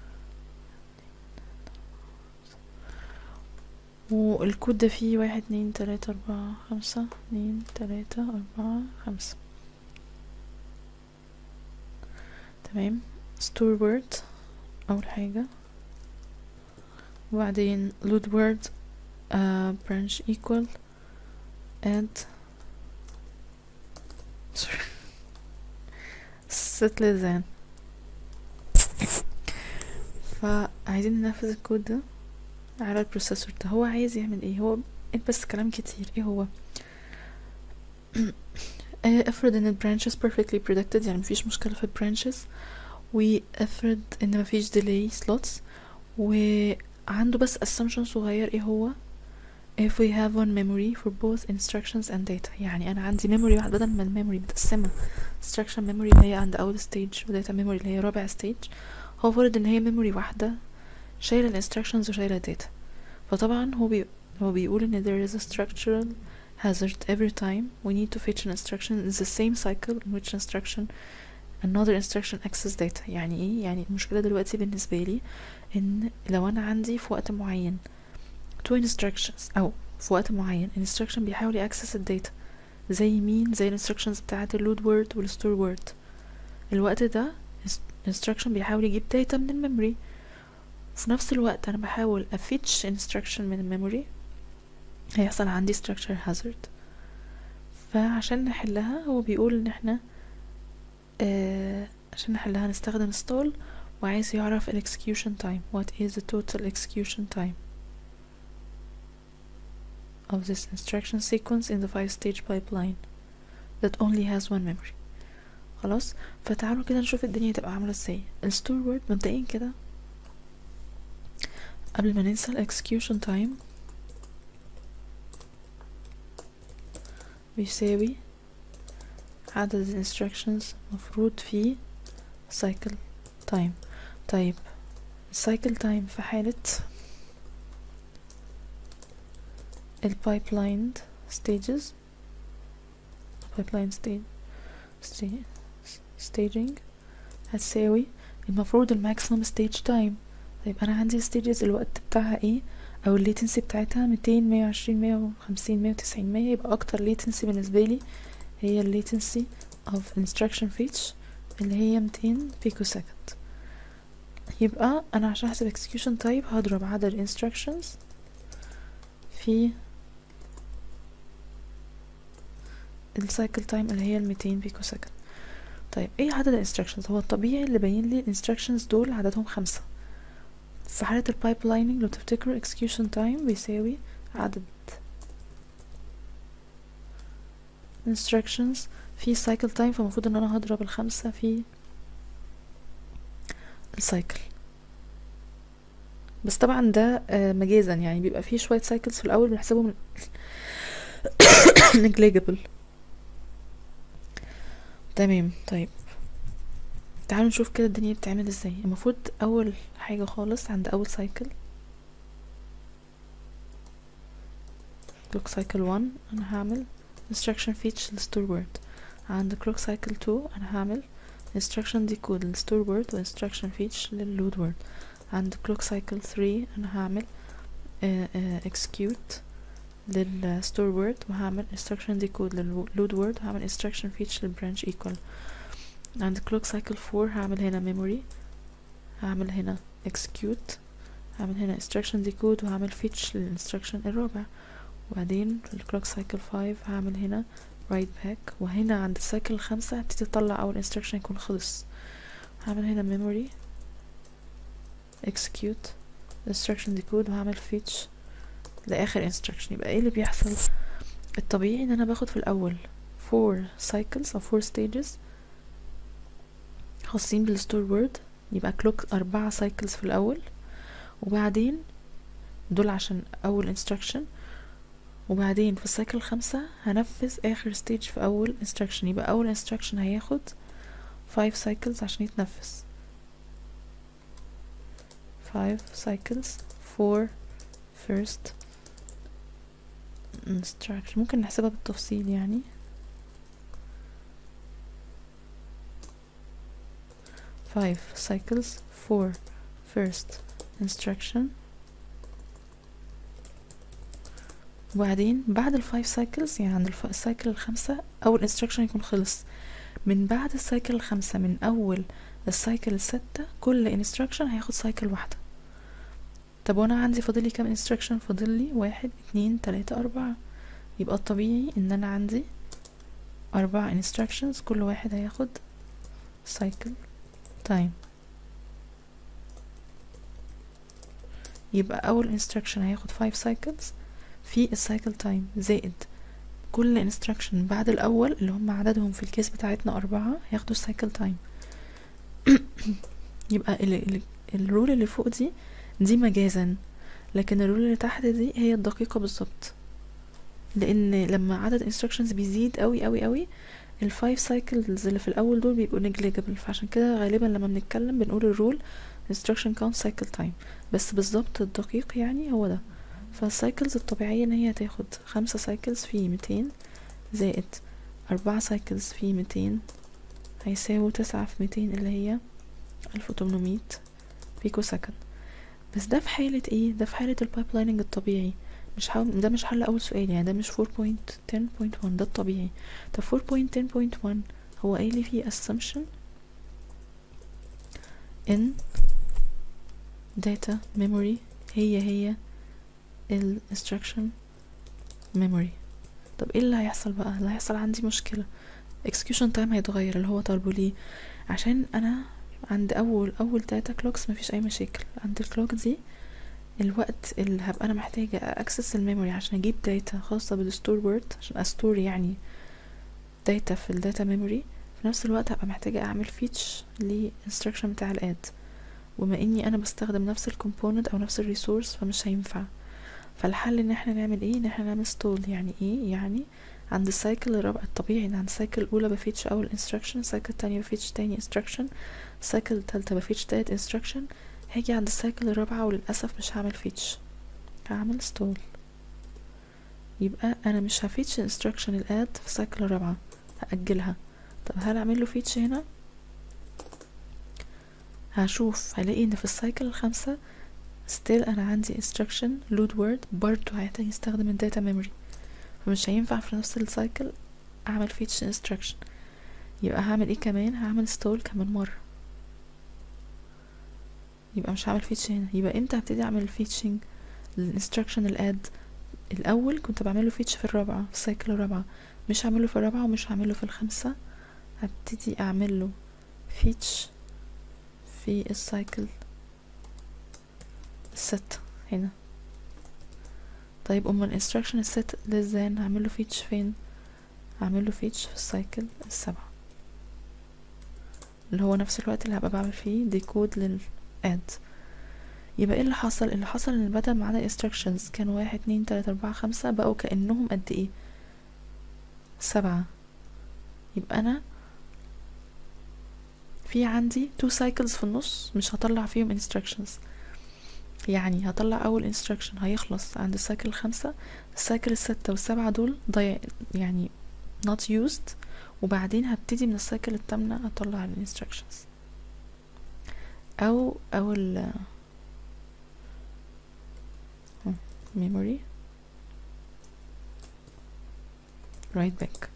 والكود ده فيه واحد اتنين تلاتة اربعة خمسة اتنين تلاتة اربعة خمسة تمام store word اول حاجة وبعدين load word uh, branch equal add sorry set less than فعايزين ننفذ الكود ده على البروسيسور ده هو عايز يعمل ايه هو بس كلام كتير ايه هو افرض ان البرانشز perfectly predicted يعني مفيش مشكلة في البرانشز وافرض ان مفيش delay slots وعنده بس assumption صغير ايه هو if we have one memory for both instructions and data يعني انا عندي memory واحد بدل ما الميموري متقسمة instruction memory اللي هي عند اول stage و data memory اللي هي رابع stage هو فرض ان هي memory واحدة شايلة الانستراكشنز وشايلة الداتا فطبعا هو بي هو بيقول ان there is a structural hazard every time we need to fetch an instruction in the same cycle in which instruction another instruction access data يعني ايه يعني المشكلة دلوقتي بالنسبة لي ان لو انا عندي في وقت معين two instructions او في وقت معين instruction بيحاول يأكسس الداتا زي مين زي الانستراكشنز بتاعة اللود وورد والستور وورد الوقت ده instruction بيحاول يجيب داتا من الميموري في نفس الوقت انا بحاول افتش instruction من الميموري هيحصل عندي structure hazard فعشان نحلها هو بيقول ان احنا آه عشان نحلها نستخدم stall وعايز يعرف ال execution time what is the total execution time of this instruction sequence in the five stage pipeline that only has one memory خلاص فتعالوا كده نشوف الدنيا تبقى عاملة ازاي الستور وورد مبدئيا كده قبل ما ننسى ال execution time بيساوي عدد ال instructions مفروض فيه cycle time طيب cycle time في حالة ال pipeline stages pipeline stage staging هتساوي المفروض الماكسيمم stage time طيب انا عندي stages الوقت بتاعها ايه او الليتنسي بتاعتها ميتين مية وعشرين مية وخمسين مية وتسعين مية يبقى اكتر latency بالنسبة لي هي الليتنسي of instruction fetch اللي هي 200 بيكو سكند يبقى انا عشان احسب execution type هضرب عدد instructions في السايكل تايم اللي هي الميتين بيكو سكند طيب ايه عدد الانستراكشنز هو الطبيعي اللي باين لي الانستراكشنز دول عددهم خمسة في حالة البايب لايننج لو تفتكروا execution time بيساوي عدد instructions في cycle time فالمفروض ان انا هضرب الخمسة في السايكل بس طبعا ده آه، مجازا يعني بيبقى فيه شوية سايكلز في الأول بنحسبهم negligible تمام طيب تعالوا نشوف كده الدنيا بتعمل ازاي المفروض أول حاجة خالص عند أول سايكل clock cycle 1 أنا هعمل instruction fetch للstore word عند clock cycle 2 أنا هعمل instruction decode للstore word و instruction fetch للload word عند clock cycle 3 أنا هعمل آه، آه، execute للstore word وهعمل instruction decode للload word وهعمل instruction fetch للbranch equal عند clock cycle 4 هعمل هنا memory هعمل هنا execute هعمل هنا instruction decode وهعمل fetch للinstruction الرابع وبعدين في الكلوك سايكل 5 هعمل هنا write back وهنا عند السايكل الخامسة هبتدي اطلع اول instruction يكون خلص هعمل هنا memory execute instruction decode وهعمل fetch لاخر instruction يبقى ايه اللي بيحصل الطبيعي ان انا باخد في الاول four cycles او four stages خاصين بالستور وورد يبقى كلوك أربعة cycles في الأول وبعدين دول عشان أول instruction وبعدين في السايكل الخامسة هنفذ آخر ستيج في أول instruction يبقى أول instruction هياخد five cycles عشان يتنفذ five cycles for first instruction ممكن نحسبها بالتفصيل يعني five cycles for first instruction وبعدين بعد الفايف سايكلز يعني عند الف- السايكل الخامسة أول انستراكشن يكون خلص من بعد السايكل الخامسة من أول السايكل الستة كل انستراكشن هياخد سايكل واحدة طب وانا عندي فاضلي كام انستراكشن فاضلي واحد اتنين تلاتة أربعة يبقى الطبيعي ان انا عندي أربعة انستراكشنز كل واحد هياخد سايكل تايم يبقى أول انستراكشن هياخد 5 سايكلز في السايكل تايم زائد كل انستراكشن بعد الاول اللي هم عددهم في الكيس بتاعتنا اربعة هياخدوا السايكل تايم يبقى ال ال الرول اللي فوق دي دي مجازا لكن الرول اللي تحت دي هي الدقيقة بالظبط لان لما عدد instructions بيزيد قوي قوي قوي الفايف سايكلز اللي في الاول دول بيبقوا negligible فعشان كده غالبا لما بنتكلم بنقول الرول instruction count cycle time بس بالظبط الدقيق يعني هو ده فالسايكلز الطبيعية ان هي تاخد خمسة سايكلز في ميتين زائد أربعة سايكلز في ميتين هيساووا تسعة في ميتين اللي هي ألف وتمنمية بيكو سكند بس ده في حالة ايه ده في حالة البايب لايننج الطبيعي مش حاول ده مش حل أول سؤال يعني ده مش 4.10.1 ده الطبيعي طب 4.10.1 هو قايل لي فيه assumption in data memory هي هي ال instruction memory طب ايه اللي هيحصل بقى اللي هيحصل عندي مشكلة execution time هيتغير اللي هو طالبه ليه عشان انا عند اول اول تلاتة كلوكس مفيش اي مشاكل عند الكلوك دي الوقت اللي هبقى انا محتاجة اكسس الميموري عشان اجيب داتا خاصة بالستور وورد عشان استور يعني داتا في الداتا ميموري في نفس الوقت هبقى محتاجة اعمل فيتش للانستراكشن بتاع الاد وما اني انا بستخدم نفس الكومبوننت او نفس الريسورس فمش هينفع فالحل ان احنا نعمل ايه ان احنا نعمل ستول يعني ايه يعني عند السايكل الرابع الطبيعي ان عند السايكل الاولى بفيتش اول انستراكشن السايكل التانية بفيتش تاني انستراكشن السايكل التالتة بفيتش تالت انستراكشن هاجي عند السايكل الرابعة وللأسف مش هعمل فيتش هعمل ستول يبقى انا مش هفيتش انستراكشن الاد في السايكل الرابعة هأجلها طب هل اعمل له فيتش هنا هشوف هلاقي ان في السايكل الخامسة ستيل انا عندي instruction load word برضو هيحتاج يستخدم الداتا memory فمش هينفع في نفس السايكل اعمل فيتش instruction يبقى هعمل ايه كمان هعمل stall كمان مرة يبقى مش هعمل فيتش هنا يبقى امتى هبتدي اعمل الفيتشنج الانستراكشن الاد الاول كنت بعمله فيتش في الرابعة في السايكل الرابعة مش هعمله في الرابعة ومش هعمله في الخامسة هبتدي اعمله فيتش في السايكل الستة هنا طيب اما الانستراكشن الست للزان هعمله فيتش فين هعمله فيتش في السايكل السبعة اللي هو نفس الوقت اللي هبقى بعمل فيه ديكود للاد يبقى ايه اللي حصل اللي حصل ان بدل ما عدد instructions كانوا واحد اتنين تلاتة اربعة خمسة بقوا كأنهم قد ايه سبعة يبقى انا في عندي two cycles في النص مش هطلع فيهم instructions يعني هطلع اول instruction هيخلص عند السايكل الخامسة السايكل الستة والسبعة دول ضيع يعني not used وبعدين هبتدي من السايكل التامنة اطلع ال instructions او او ال memory write back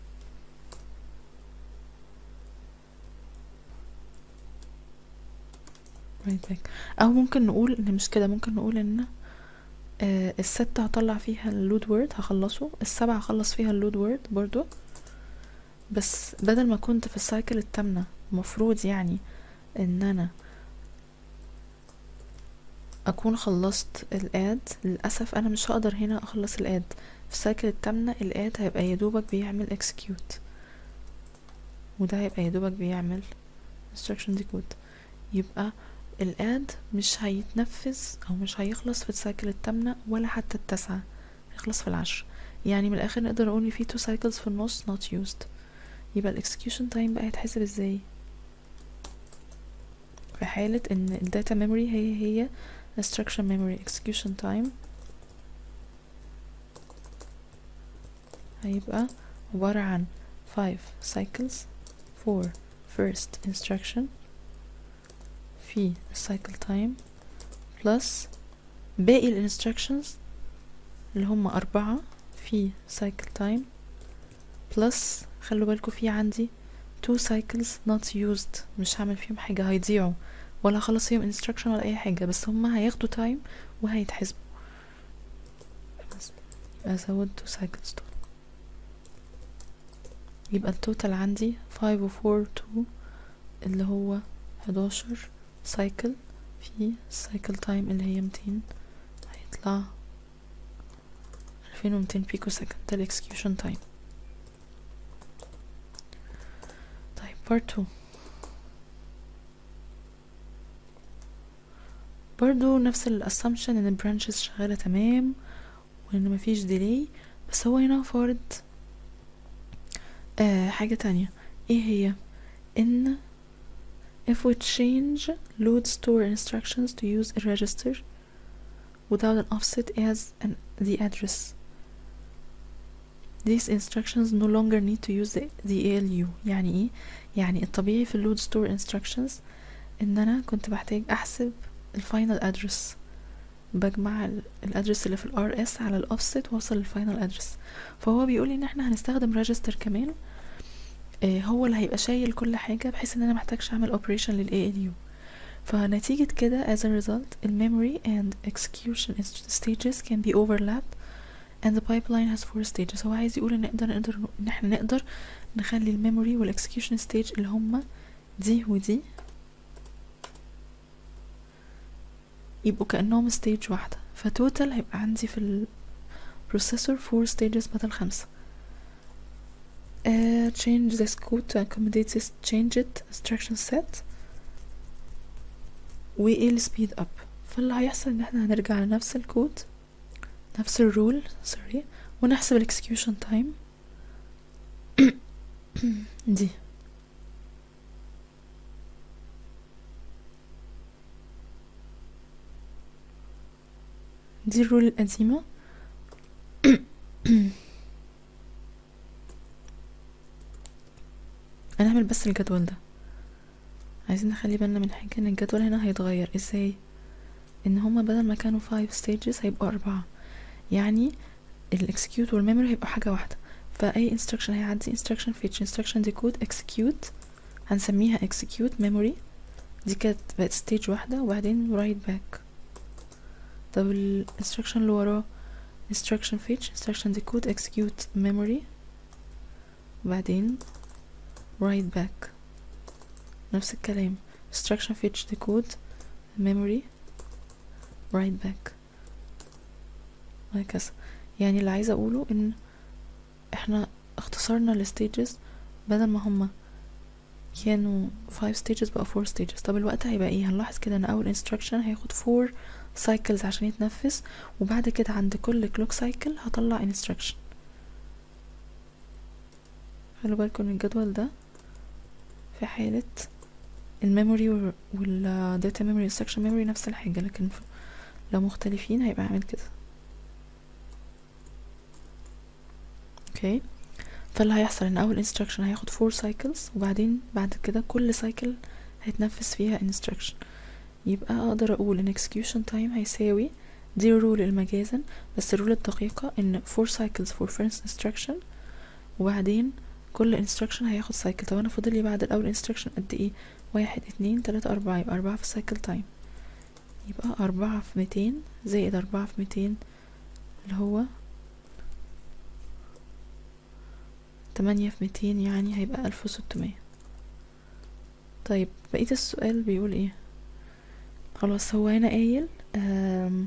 write back او ممكن نقول ان مش كده ممكن نقول ان آه الستة هطلع فيها اللود وورد هخلصه السبعة هخلص فيها اللود وورد برضو بس بدل ما كنت في السايكل التامنة مفروض يعني ان انا اكون خلصت الاد للاسف انا مش هقدر هنا اخلص الاد في السايكل التامنة الاد هيبقى يدوبك بيعمل execute وده هيبقى يدوبك بيعمل instruction decode يبقى الاد مش هيتنفذ او مش هيخلص في السايكل التامنة ولا حتى التاسعة هيخلص في العشر يعني من الاخر نقدر نقول ان في two cycles في النص not used يبقى الاكسكيوشن تايم بقى هيتحسب ازاي في حالة ان الداتا memory هي هي instruction memory execution time هيبقى عبارة عن 5 cycles for first instruction في cycle time plus باقي ال instructions اللي هم أربعة في cycle time plus خلوا بالكم في عندي two cycles not used مش هعمل فيهم حاجة هيضيعوا ولا هخلص فيهم instruction ولا أي حاجة بس هما هياخدوا time وهيتحسبوا يبقى أزود two cycles دول يبقى التوتال عندي five و four two اللي هو حداشر سايكل في السايكل تايم اللي هي ميتين هيطلع ألفين ومتين بيكو سكند ده الاكسكيوشن تايم طيب بارت تو برضو نفس الاسامبشن ان البرانشز شغالة تمام وان مفيش ديلي بس هو هنا فارض آه حاجة تانية ايه هي ان if we change load store instructions to use a register without an offset as an, the address these instructions no longer need to use the, the ALU يعني ايه يعني الطبيعي في اللود ستور instructions ان انا كنت بحتاج احسب الفاينل ادرس بجمع الادرس اللي في الار اس على الاوفست واوصل للفاينل ادرس فهو بيقول ان احنا هنستخدم ريجستر كمان آه هو اللي هيبقى شايل كل حاجه بحيث ان انا محتاجش اعمل اوبريشن للاي ال يو فنتيجة كده as a result الميموري and execution stages can be overlapped and the pipeline has four stages هو عايز يقول ان نقدر نقدر ان احنا نقدر نخلي الميموري والاكسكيوشن ستيج اللي هما دي ودي يبقوا كأنهم ستيج واحدة فتوتال هيبقى عندي في البروسيسور فور ستيجز بدل خمسة uh, change this code to accommodate this changed instruction set وايه السبيد اب فاللي هيحصل ان احنا هنرجع لنفس الكود نفس الرول سوري ونحسب الاكسكيوشن تايم دي دي الرول القديمة هنعمل بس الجدول ده عايزين نخلي بالنا من حاجة ان الجدول هنا هيتغير ازاي ان هما بدل ما كانوا 5 stages هيبقوا أربعة يعني الاكسكيوت والميموري هيبقوا حاجة واحدة فأي instruction هيعدي instruction fetch instruction decode execute هنسميها execute memory دي كانت بقت stage واحدة وبعدين write back طب ال instruction اللي وراه instruction fetch instruction decode execute memory وبعدين write back نفس الكلام instruction fetch decode memory write back وهكذا يعني اللي عايزة اقوله ان احنا اختصرنا الستيجز بدل ما هما كانوا 5 stages بقى 4 stages طب الوقت هيبقى ايه هنلاحظ كده ان اول instruction هياخد 4 cycles عشان يتنفذ وبعد كده عند كل clock cycle هطلع instruction خلوا بالكم من الجدول ده في حالة الميموري والداتا ميموري instruction memory نفس الحاجة لكن لو مختلفين هيبقى عامل كده اوكي فاللي هيحصل ان اول instruction هياخد 4 cycles وبعدين بعد كده كل cycle هيتنفذ فيها instruction يبقى اقدر اقول ان execution time هيساوي دي الرول المجازا بس الرول الدقيقة ان 4 cycles for first instruction وبعدين كل instruction هياخد cycle طب انا فاضل لي بعد الاول instruction قد ايه واحد اتنين تلاتة اربعة يبقى اربعة في cycle time يبقى اربعة في ميتين زائد اربعة في ميتين اللي هو تمانية في ميتين يعني هيبقى ألف وستمية طيب بقية السؤال بيقول ايه خلاص هو هنا قايل um,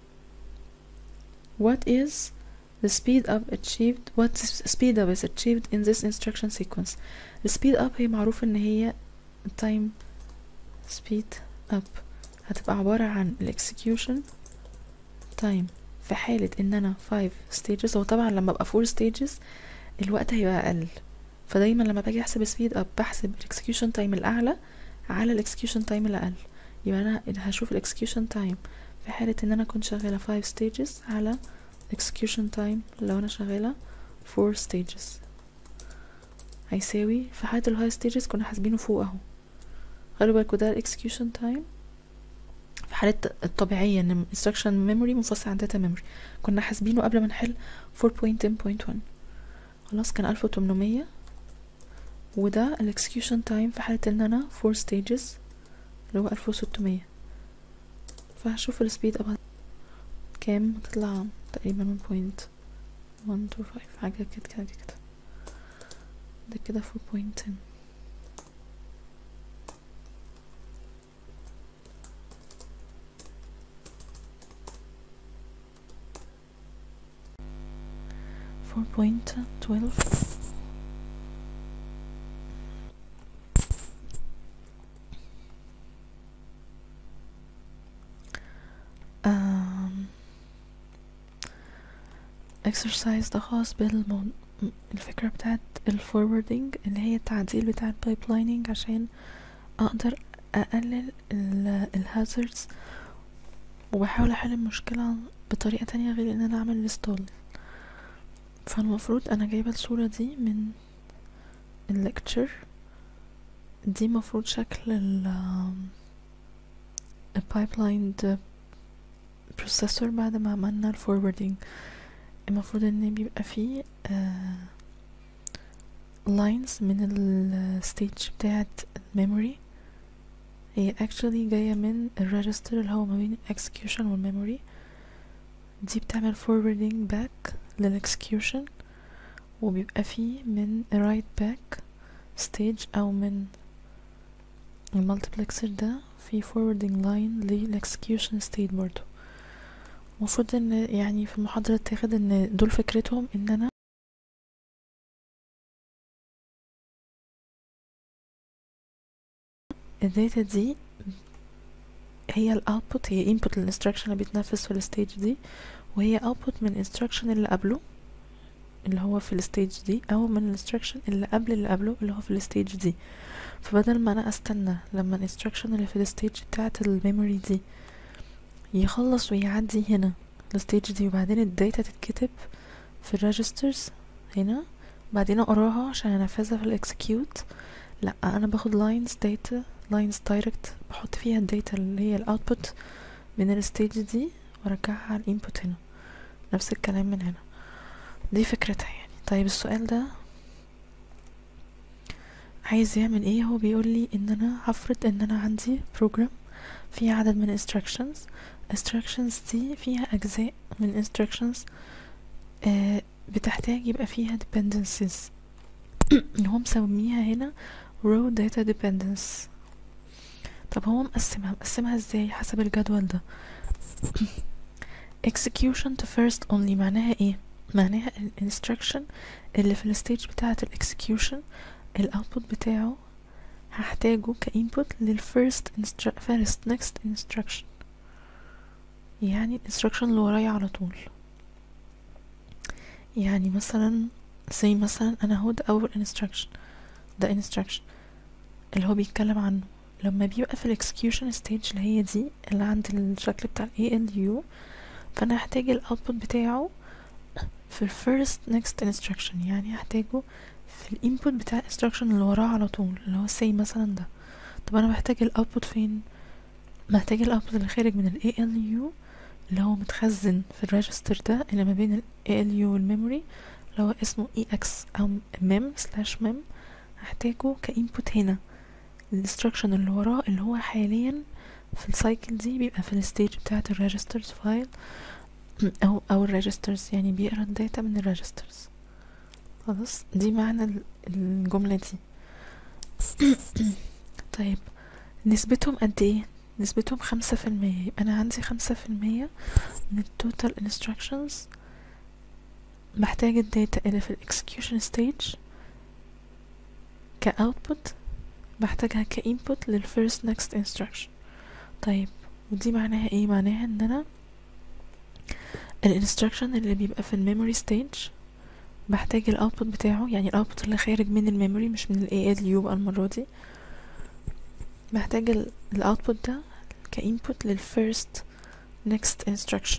what is the speed up achieved what speed up is achieved in this instruction sequence the speed up هي معروف ان هي time speed up هتبقى عبارة عن ال execution time في حالة ان انا 5 stages هو طبعا لما ابقى 4 stages الوقت هيبقى اقل فدايما لما باجي احسب سبيد اب بحسب الاكسكيوشن تايم الاعلى على الاكسكيوشن تايم الاقل يبقى انا هشوف الاكسكيوشن تايم في حالة ان انا كنت شغالة 5 stages على execution time لو انا شغالة 4 stages هيساوي في حالة الهاي stages كنا حاسبينه فوق اهو خلوا بالكوا ده الاكسكيوشن تايم في حالة الطبيعية ان instruction memory منفصل عن data memory كنا حاسبينه قبل ما نحل 4.10.1 خلاص كان ألف وتمنمية وده الاكسكيوشن تايم في حالة ان انا فور ستيجز اللي هو ألف وستمية فهشوف السبيد اب كام هتطلع تقريبا من بوينت ون تو فايف حاجة كده كده كده ده كده فور بوينت تن four point twelve um, exercise ده خاص بالمو... الفكرة بتاعت الفوروردنج اللي هي التعديل بتاع البايبلايننج عشان اقدر اقلل الهازردز وبحاول احل المشكلة بطريقة تانية غير ان انا اعمل انستول فالمفروض انا جايبه الصوره دي من الليكتشر دي مفروض شكل ال البايبلاين بروسيسور بعد ما عملنا الفوروردنج المفروض ان بيبقى فيه لاينز من الستيج بتاعت الميموري هي actually جاية من الريجستر اللي هو ما بين execution والميموري دي بتعمل forwarding back للاكسكيوشن وبيبقى فيه من write back stage او من المالتيبلكسر ده في forwarding line للاكسكيوشن state برضو المفروض ان يعني في المحاضرة اتاخد ان دول فكرتهم ان انا الداتا دي هي الاوتبوت هي input للinstruction اللي بيتنفذ في الستيج دي وهي output من instruction اللي قبله اللي هو في الستيج دي او من الانستراكشن اللي قبل اللي قبله اللي هو في الستيج دي فبدل ما انا استنى لما الانستراكشن اللي في الستيج بتاعت الميموري دي يخلص ويعدي هنا الستيج دي وبعدين الداتا تتكتب في الريجسترز هنا بعدين اقراها عشان انفذها في الاكسكيوت لا انا باخد لاينز داتا لاينز دايركت بحط فيها الداتا اللي هي الاوتبوت من الستيج دي وارجعها على الانبوت هنا نفس الكلام من هنا دي فكرتها يعني طيب السؤال ده عايز يعمل ايه هو بيقول لي ان انا هفرض ان انا عندي program فيه عدد من instructions instructions دي فيها اجزاء من instructions آه بتحتاج يبقى فيها dependencies هو مسميها هنا row data dependence طب هو مقسمها مقسمها ازاي حسب الجدول ده execution to first only معناها ايه معناها الانستراكشن اللي في الستيج بتاعة الاكسكيوشن الاوتبوت بتاعه هحتاجه كانبوت للفيرست first next instruction يعني الانستراكشن اللي ورايا على طول يعني مثلا زي مثلا انا هو ده اول instruction ده instruction اللي هو بيتكلم عنه لما بيبقى في الاكسكيوشن ستيج اللي هي دي اللي عند الشكل بتاع ال ALU فانا هحتاج الاوتبوت بتاعه في الفيرست next instruction يعني هحتاجه في الانبوت بتاع instruction اللي وراه على طول اللي هو say مثلا ده طب انا محتاج الاوتبوت فين محتاج الاوتبوت اللي خارج من ال ALU اللي هو متخزن في الريجستر ده اللي ما بين ال ALU والميموري اللي هو اسمه EX او mem slash mem هحتاجه كانبوت هنا الانستراكشن اللي وراه اللي هو حاليا في السايكل دي بيبقى في الستيج بتاعة الريجسترز فايل او او الريجسترز يعني بيقرا الداتا من الريجسترز خلاص دي معنى الجملة دي طيب نسبتهم قد ايه نسبتهم خمسة في المية يبقى انا عندي خمسة في المية من التوتال instructions محتاج الداتا اللي في الاكسكيوشن ستيج كاوتبوت بحتاجها كانبوت للفيرست next instruction طيب ودي معناها ايه معناها ان انا الانستراكشن اللي بيبقى في الميموري ستيج بحتاج الاوتبوت بتاعه يعني الاوتبوت اللي خارج من الميموري مش من ال ALU بقى المرة دي محتاج الاوتبوت ده كانبوت للفيرست next instruction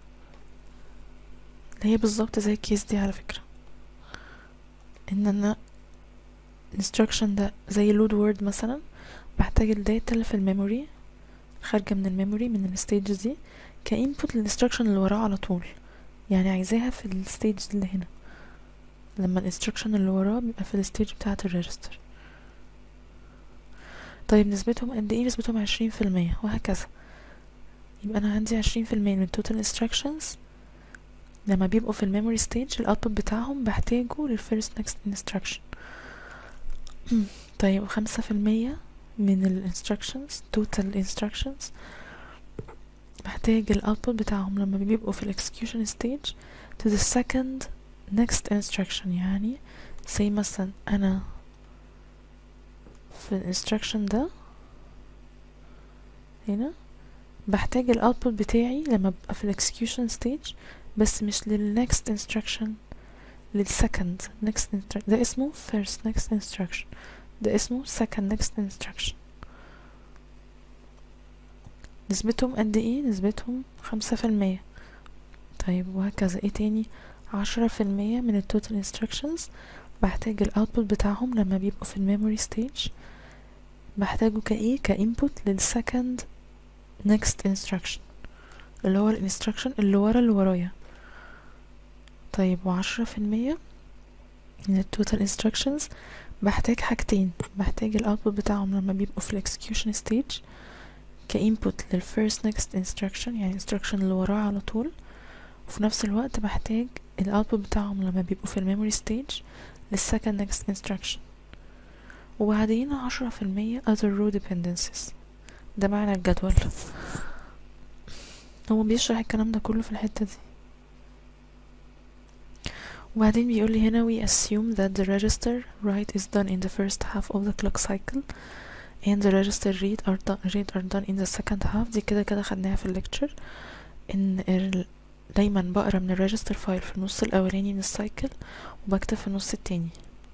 اللي هي بالظبط زي الكيس دي على فكرة ان انا instruction ده زي load word مثلا بحتاج الداتا اللي في الميموري خارجة من الميموري من الستيج دي كانبوت للانستراكشن اللي وراه على طول يعني عايزاها في الستيج اللي هنا لما الانستراكشن اللي وراه بيبقى في الستيج بتاعة الريجستر طيب نسبتهم قد ايه نسبتهم عشرين في المية وهكذا يبقى انا عندي عشرين في المية من total instructions لما بيبقوا في الميموري ستيج الاوتبوت بتاعهم بحتاجه للفيرست نيكست instruction طيب خمسة في المية من ال instructions total instructions بحتاج الاوتبوت بتاعهم لما بيبقوا في الاكسكيوشن stage to the second next instruction يعني say مثلا انا في الانستراكشن ده هنا بحتاج الاوتبوت بتاعي لما ببقى في الاكسكيوشن stage بس مش للنكست instruction للسكند next instruction ده اسمه first next instruction ده اسمه second next instruction نسبتهم قد ايه نسبتهم خمسة في المية طيب وهكذا ايه تاني عشرة في المية من التوتال instructions بحتاج الاوتبوت بتاعهم لما بيبقوا في الميموري ستيج بحتاجه كايه كانبوت للسكند next instruction اللي هو الانستراكشن اللي ورا اللي ورايا طيب وعشرة في المية من التوتال instructions بحتاج حاجتين بحتاج الاوتبوت بتاعهم لما بيبقوا في الاكسكيوشن ستيج كانبوت للفيرست next instruction يعني instruction اللي وراه على طول وفي نفس الوقت بحتاج الاوتبوت بتاعهم لما بيبقوا في الميموري ستيج للسكند next instruction وبعدين عشرة في المية other row dependencies ده معنى الجدول هو بيشرح الكلام ده كله في الحتة دي وبعدين بيقول لي هنا we assume that the register write is done in the first half of the clock cycle and the register read are done, read are done in the second half دي كده كده خدناها في الليكتشر ان ال دايما بقرا من الريجستر فايل في النص الاولاني من السايكل وبكتب في النص التاني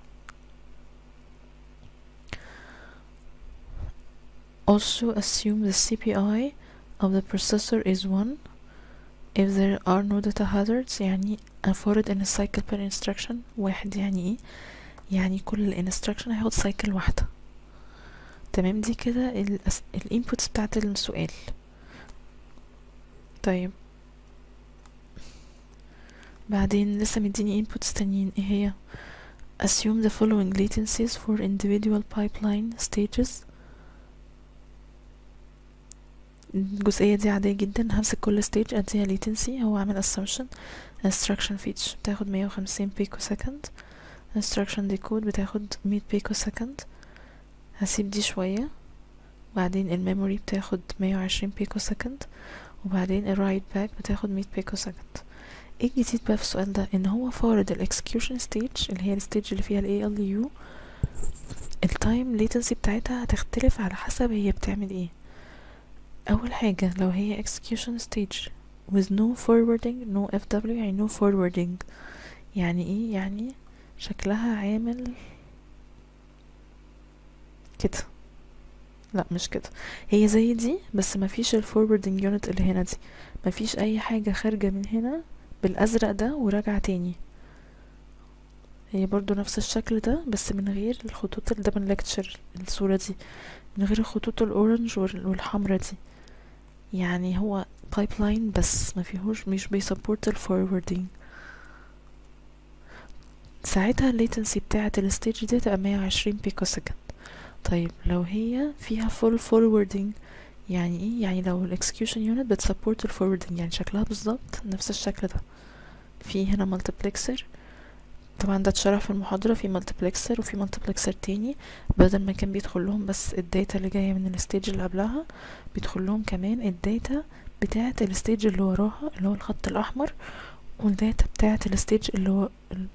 also assume the CPI of the processor is 1 if there are no data hazards يعني أفرض ان السايكل per instruction واحد يعني ايه يعني كل instruction هياخد سايكل واحدة تمام دي كده الانبوتس بتاعت السؤال طيب بعدين لسه مديني inputs تانيين ايه هي assume the following latencies for individual pipeline stages الجزئية دي عادية جدا همسك كل stage اديها latency هو عامل assumption instruction fetch بتاخد مية وخمسين بيكو سكند instruction decode بتاخد مية بيكو سكند هسيب دي شوية وبعدين الميموري بتاخد مية وعشرين بيكو سكند وبعدين الرايت باك بتاخد مية بيكو سكند ايه الجديد بقى في السؤال ده ان هو فارض الاكسكيوشن ستيج اللي هي الستيج اللي فيها الاي ال يو التايم ليتنسي بتاعتها هتختلف على حسب هي بتعمل ايه اول حاجة لو هي execution stage with no forwarding no FW يعني no forwarding يعني ايه يعني شكلها عامل كده لا مش كده هي زي دي بس مفيش الفوروردنج يونت اللي هنا دي مفيش اي حاجة خارجة من هنا بالازرق ده وراجعة تاني هي برضو نفس الشكل ده بس من غير الخطوط اللي ده من ليكتشر الصورة دي من غير الخطوط الاورنج والحمرا دي يعني هو بايبلاين بس ما فيهوش مش بيسبورت الفوروردنج ساعتها الليتنسي بتاعة الستيج دي تبقى مية وعشرين بيكو سكند طيب لو هي فيها فول فوروردنج يعني ايه يعني لو الاكسكيوشن يونت بتسبورت الفوروردنج يعني شكلها بالظبط نفس الشكل ده في هنا مالتيبلكسر طبعا ده اتشرح في المحاضرة في مالتيبلكسر وفي مالتيبلكسر تاني بدل ما كان بيدخل لهم بس الداتا اللي جاية من الستيج اللي قبلها بيدخل لهم كمان الداتا بتاعة الستيج اللي وراها اللي هو الخط الأحمر والداتا بتاعة الستيج اللي هو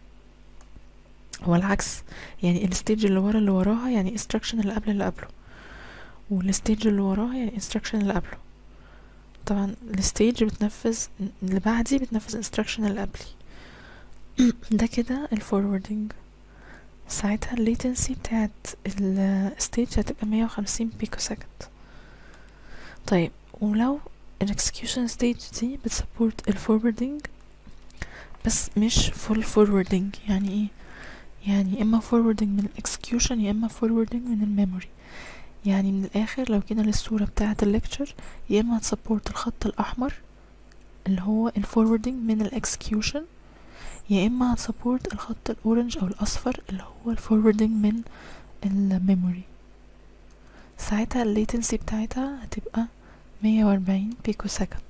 هو العكس يعني الستيج اللي ورا اللي وراها يعني instruction اللي قبل اللي قبله والستيج اللي وراها يعني instruction اللي قبله طبعا الستيج بتنفذ اللي بعدي بتنفذ instruction اللي قبلي ده كده الفوروردنج ساعتها الليتنسي بتاعت الستيج هتبقى مية وخمسين بيكو سكند طيب ولو الاكسكيوشن ستيج دي بتسبورت الفوروردنج بس مش فول فوروردنج يعني ايه يعني اما forwarding من الاكسكيوشن يا اما forwarding من الميموري يعني من الاخر لو جينا للصورة بتاعة الليكتشر يا اما هتسبورت الخط الاحمر اللي هو الفوروردنج من الاكسكيوشن يا اما هتسبورت الخط الاورنج او الاصفر اللي هو الفوروردنج من الميموري ساعتها الليتنسي بتاعتها هتبقى مية واربعين بيكو سكند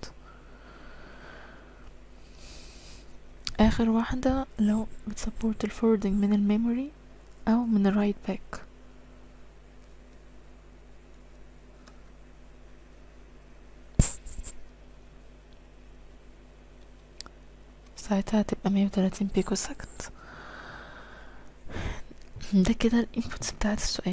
اخر واحدة لو بتسبورت الفوردنج من الميموري او من الرايت باك ساعتها هتبقى مية وتلاتين بيكو سكند ده كده الانبوتس بتاعت السؤال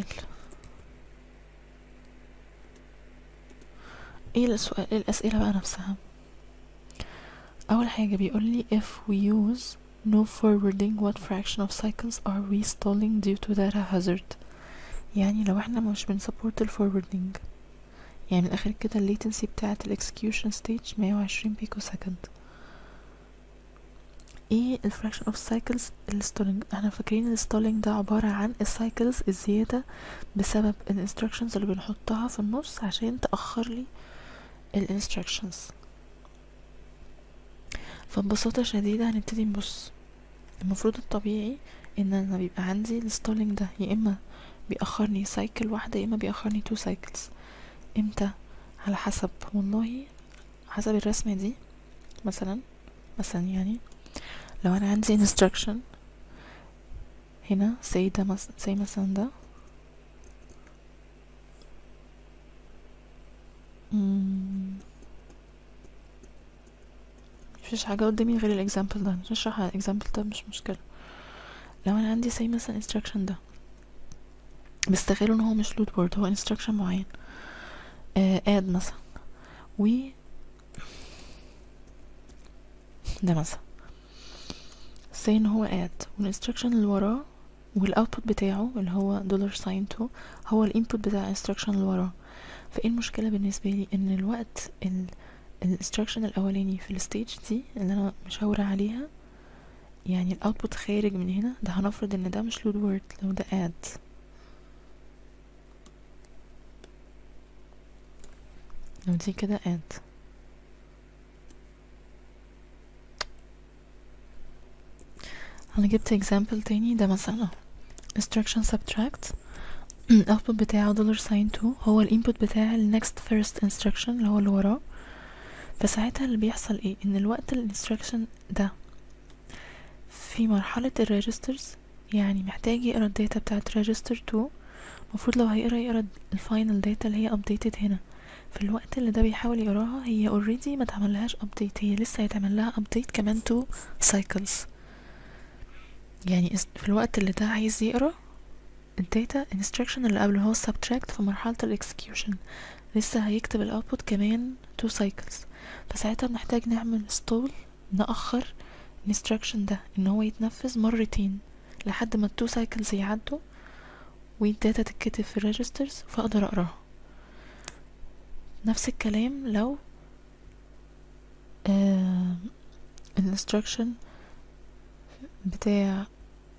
ايه السؤال ايه الاسئلة بقى نفسها اول حاجة بيقولي if we use no forwarding what fraction of cycles are we stalling due to data hazard يعني لو احنا مش بنسبورت الفوروردنج يعني من الاخر كده الليتنسي بتاعة الاكسكيوشن ستيج مية وعشرين بيكو سكند ايه الفراكشن اوف سايكلز الستولينج احنا فاكرين الستولينج ده عبارة عن السايكلز الزيادة بسبب الانستراكشنز اللي بنحطها في النص عشان تأخر لي الانستراكشنز فببساطة شديدة هنبتدي نبص المفروض الطبيعي ان انا بيبقى عندي الستولينج ده يا اما بيأخرني سايكل واحدة يا اما بيأخرني تو سايكلز امتى على حسب والله حسب الرسمة دي مثلا مثلا يعني لو انا عندي instruction هنا زي ده مس... زي مثلا ده مفيش حاجة قدامي غير الاكزامبل ده نشرح على الاكزامبل ده مش مشكلة لو انا عندي زي مثلا instruction ده بستغله ان هو مش لود وورد هو instruction معين آه add مثلا و ده مثلا say ان هو add والinstruction اللي وراه والاوتبوت بتاعه اللي هو دولار ساين تو هو الانبوت بتاع الانستراكشن اللي وراه فايه المشكله بالنسبه لي ان الوقت الانستراكشن الاولاني في الستيج دي اللي انا مشاوره عليها يعني الاوتبوت خارج من هنا ده هنفرض ان ده مش لود وورد لو ده add لو دي كده add انا جبت example تاني ده مثلا instruction subtract output بتاعه dollar sign 2 هو الانبوت بتاع ال next first instruction اللي هو اللي وراه فساعتها اللي بيحصل ايه ان الوقت الانستراكشن ده في مرحلة الريجسترز يعني محتاج يقرا الداتا بتاعت ريجستر 2 المفروض لو هيقرا يقرا الفاينل داتا اللي هي updated هنا في الوقت اللي ده بيحاول يقراها هي already ما تعملهاش update هي لسه هيتعمل لها update كمان 2 cycles يعني في الوقت اللي ده عايز يقرا الداتا instruction اللي قبله هو subtract في مرحلة الاكسكيوشن لسه هيكتب الاوتبوت كمان 2 cycles فساعتها بنحتاج نعمل stall نأخر instruction ده ان هو يتنفذ مرتين لحد ما التو cycles يعدوا والداتا تتكتب في الريجسترز فاقدر اقراها نفس الكلام لو آه الانستراكشن بتاع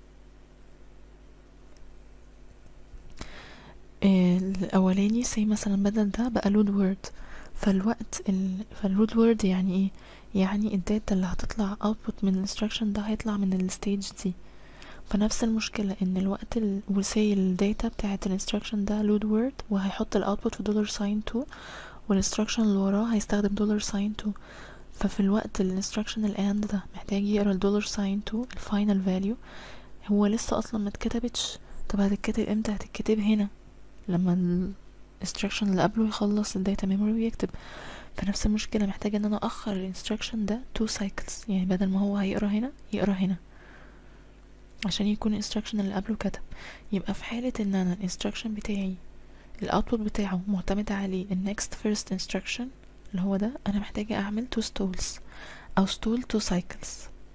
آه الاولاني سي مثلا بدل ده بقى لود وورد فالوقت ال... فاللود وورد يعني ايه يعني الداتا اللي هتطلع output من الانستراكشن ده هيطلع من الستيج دي فنفس المشكلة ان الوقت ال... وسي الداتا بتاعت الانستراكشن ده لود وورد وهيحط الاوتبوت في دولار ساين 2 والانستراكشن اللي وراه هيستخدم دولار ساين 2 ففي الوقت الانستراكشن الاند ده محتاج يقرا الدولار ساين 2 الفاينل فاليو هو لسه اصلا ما اتكتبتش طب هتتكتب امتى هتتكتب هنا لما الانستراكشن اللي قبله يخلص الداتا ميموري ويكتب فنفس المشكلة محتاجة ان انا اخر الانستراكشن ده تو سايكلز يعني بدل ما هو هيقرا هنا يقرا هنا عشان يكون الانستراكشن اللي قبله كتب يبقى في حالة ان انا الانستراكشن بتاعي الاوتبوت بتاعه معتمد عليه النكست فيرست انستراكشن اللي هو ده انا محتاجة اعمل تو ستولز او ستول تو سايكلز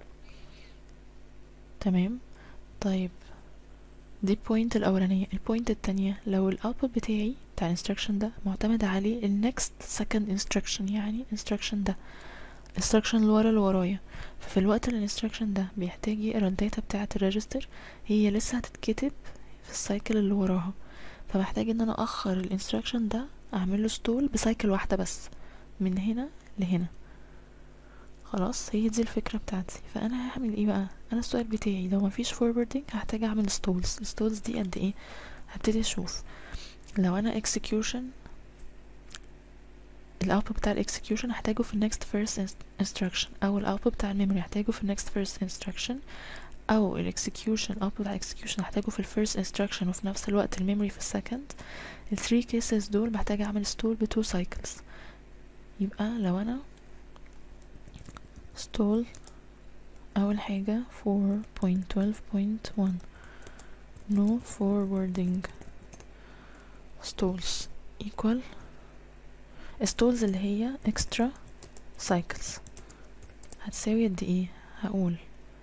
تمام طيب دي البوينت الاولانية البوينت التانية لو الاوتبوت بتاعي بتاع الانستراكشن ده معتمد عليه النكست سكند انستراكشن يعني انستراكشن ده الانستراكشن اللي ورا اللي ورايا ففي الوقت اللي الانستراكشن ده بيحتاج يقرا الداتا بتاعه الريجستر هي لسه هتتكتب في السايكل اللي وراها فبحتاج ان انا اخر الانستراكشن ده اعمل له ستول بسايكل واحده بس من هنا لهنا خلاص هي دي الفكره بتاعتي فانا هعمل ايه بقى انا السؤال بتاعي لو مفيش فورwarding هحتاج اعمل ستولز الستولز دي قد ايه هبتدي اشوف لو انا execution الاوتبوت بتاع الاكسكيوشن هحتاجه في النكست فيرست instruction او الاوتبوت بتاع الميموري هحتاجه في النكست فيرست instruction او الاكسكيوشن الاوتبوت بتاع الاكسكيوشن هحتاجه في الفيرست instruction وفي نفس الوقت الميموري في السكند الثري كيسز دول محتاج اعمل ستول بتو سايكلز يبقى لو انا ستول اول حاجة 4.12.1 no forwarding stalls equal stalls اللي هي extra cycles هتساوي قد ايه هقول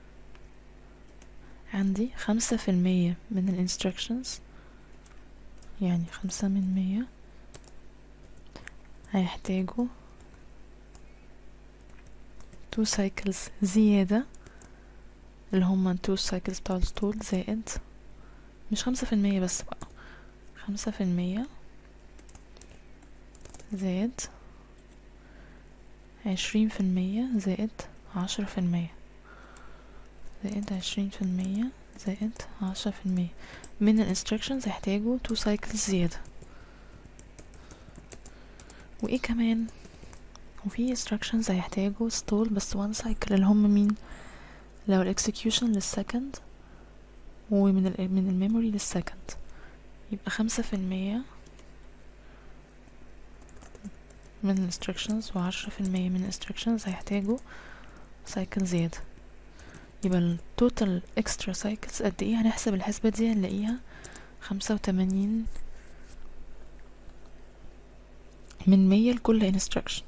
عندي خمسة في المية من ال instructions يعني خمسة من مية هيحتاجوا two cycles زيادة اللي هما two cycles بتوع الستول زائد مش خمسة في المية بس بقى خمسة في المية زائد عشرين في المية زائد عشرة في المية زائد عشرين في المية زائد عشرة في المية من ال instructions هيحتاجوا two cycles زيادة وايه كمان وفي instructions هيحتاجوا stall بس one cycle اللي هم مين لو ال execution للسكند ومن ال من الميموري للسكند يبقى خمسة في المية من ال instructions وعشرة في المية من ال instructions هيحتاجوا cycle زيادة يبقى ال total extra cycles قد ايه هنحسب الحسبة دي هنلاقيها خمسة وتمانين من مية لكل instruction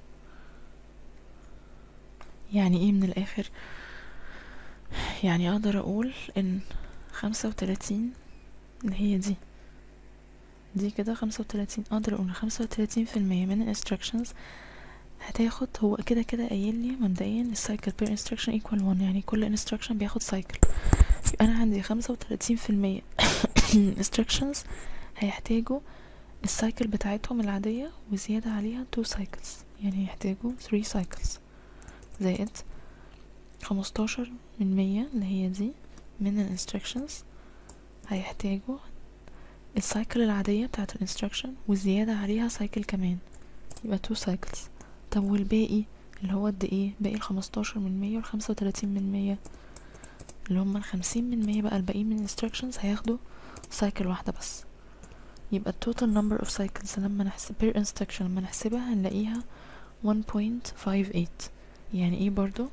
يعني ايه من الاخر يعني اقدر اقول ان خمسة وتلاتين اللي هي دي دي كده خمسة وتلاتين اقدر اقول خمسة وتلاتين في المية من الانستراكشنز هتاخد هو كده كده قايل لي مبدئيا السايكل بير انستراكشن ايكوال 1 يعني كل انستراكشن بياخد سايكل يبقى انا عندي خمسة وتلاتين في المية انستراكشنز هيحتاجوا السايكل بتاعتهم العادية وزيادة عليها 2 سايكلز يعني هيحتاجوا 3 سايكلز زائد خمستاشر من مية اللي هي دي من ال instructions هيحتاجوا السايكل العادية بتاعة ال instruction وزيادة عليها سايكل كمان يبقى two cycles طب والباقي اللي هو قد ايه باقي الخمستاشر من مية والخمسة وتلاتين من مية اللي هما الخمسين من مية بقى الباقيين من instructions هياخدوا سايكل واحدة بس يبقى total number of cycles لما نحسب per instruction لما نحسبها هنلاقيها 1.58 يعني ايه برضو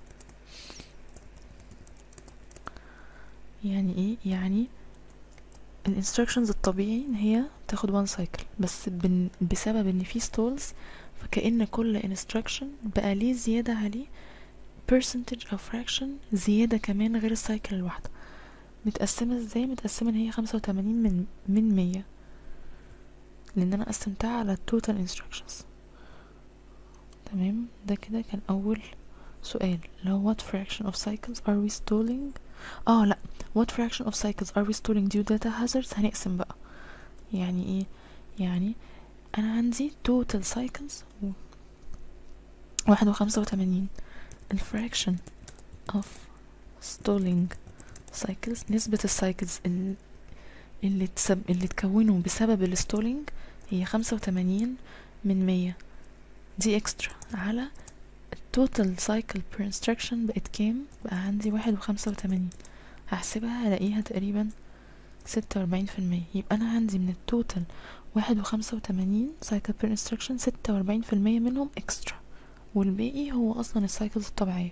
يعني ايه يعني ال instructions الطبيعي ان هي تاخد one cycle بس بن بسبب ان في stalls فكأن كل instruction بقى ليه زيادة عليه percentage أو fraction زيادة كمان غير السايكل الواحدة متقسمة ازاي متقسمة ان هي خمسة وتمانين من من مية لان انا قسمتها على total instructions تمام ده كده كان اول سؤال اللي هو what fraction of cycles are we stalling اه لا what fraction of cycles are we stalling due data hazards هنقسم بقى يعني ايه يعني انا عندي total cycles و- واحد وخمسة وتمانين الفراكشن of stalling cycles نسبة السايكلز اللي اللي, تسب... اللي تكونوا بسبب الستولينج هي خمسة وتمانين من مية دي اكسترا على التوتال سايكل بير انستراكشن بقت كام بقى عندي واحد وخمسة وتمانين هحسبها هلاقيها تقريبا ستة وأربعين في المية يبقى أنا عندي من التوتال واحد وخمسة وتمانين سايكل بير انستراكشن ستة وأربعين في المية منهم اكسترا والباقي هو أصلا السايكلز الطبيعية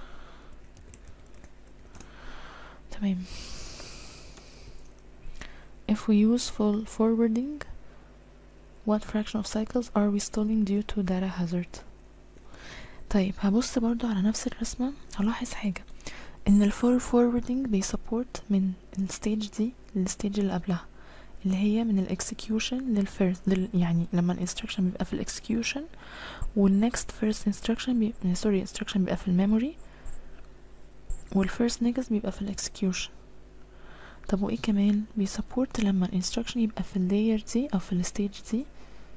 تمام If we use full forwarding what fraction of cycles are we stalling due to data hazard طيب هبص برضو على نفس الرسمة هلاحظ حاجة ان الفول forwarding بيسبورت من الستيج دي للستيج اللي قبلها اللي هي من الاكسكيوشن للفيرست لل يعني لما الانستركشن بيبقى في الاكسكيوشن والنكست فيرست انستركشن بيبقى سوري انستركشن بيبقى في الميموري والفيرست نيجز بيبقى في الاكسكيوشن طب وايه كمان بيسبورت لما الانستركشن يبقى في اللاير دي او في الستيج دي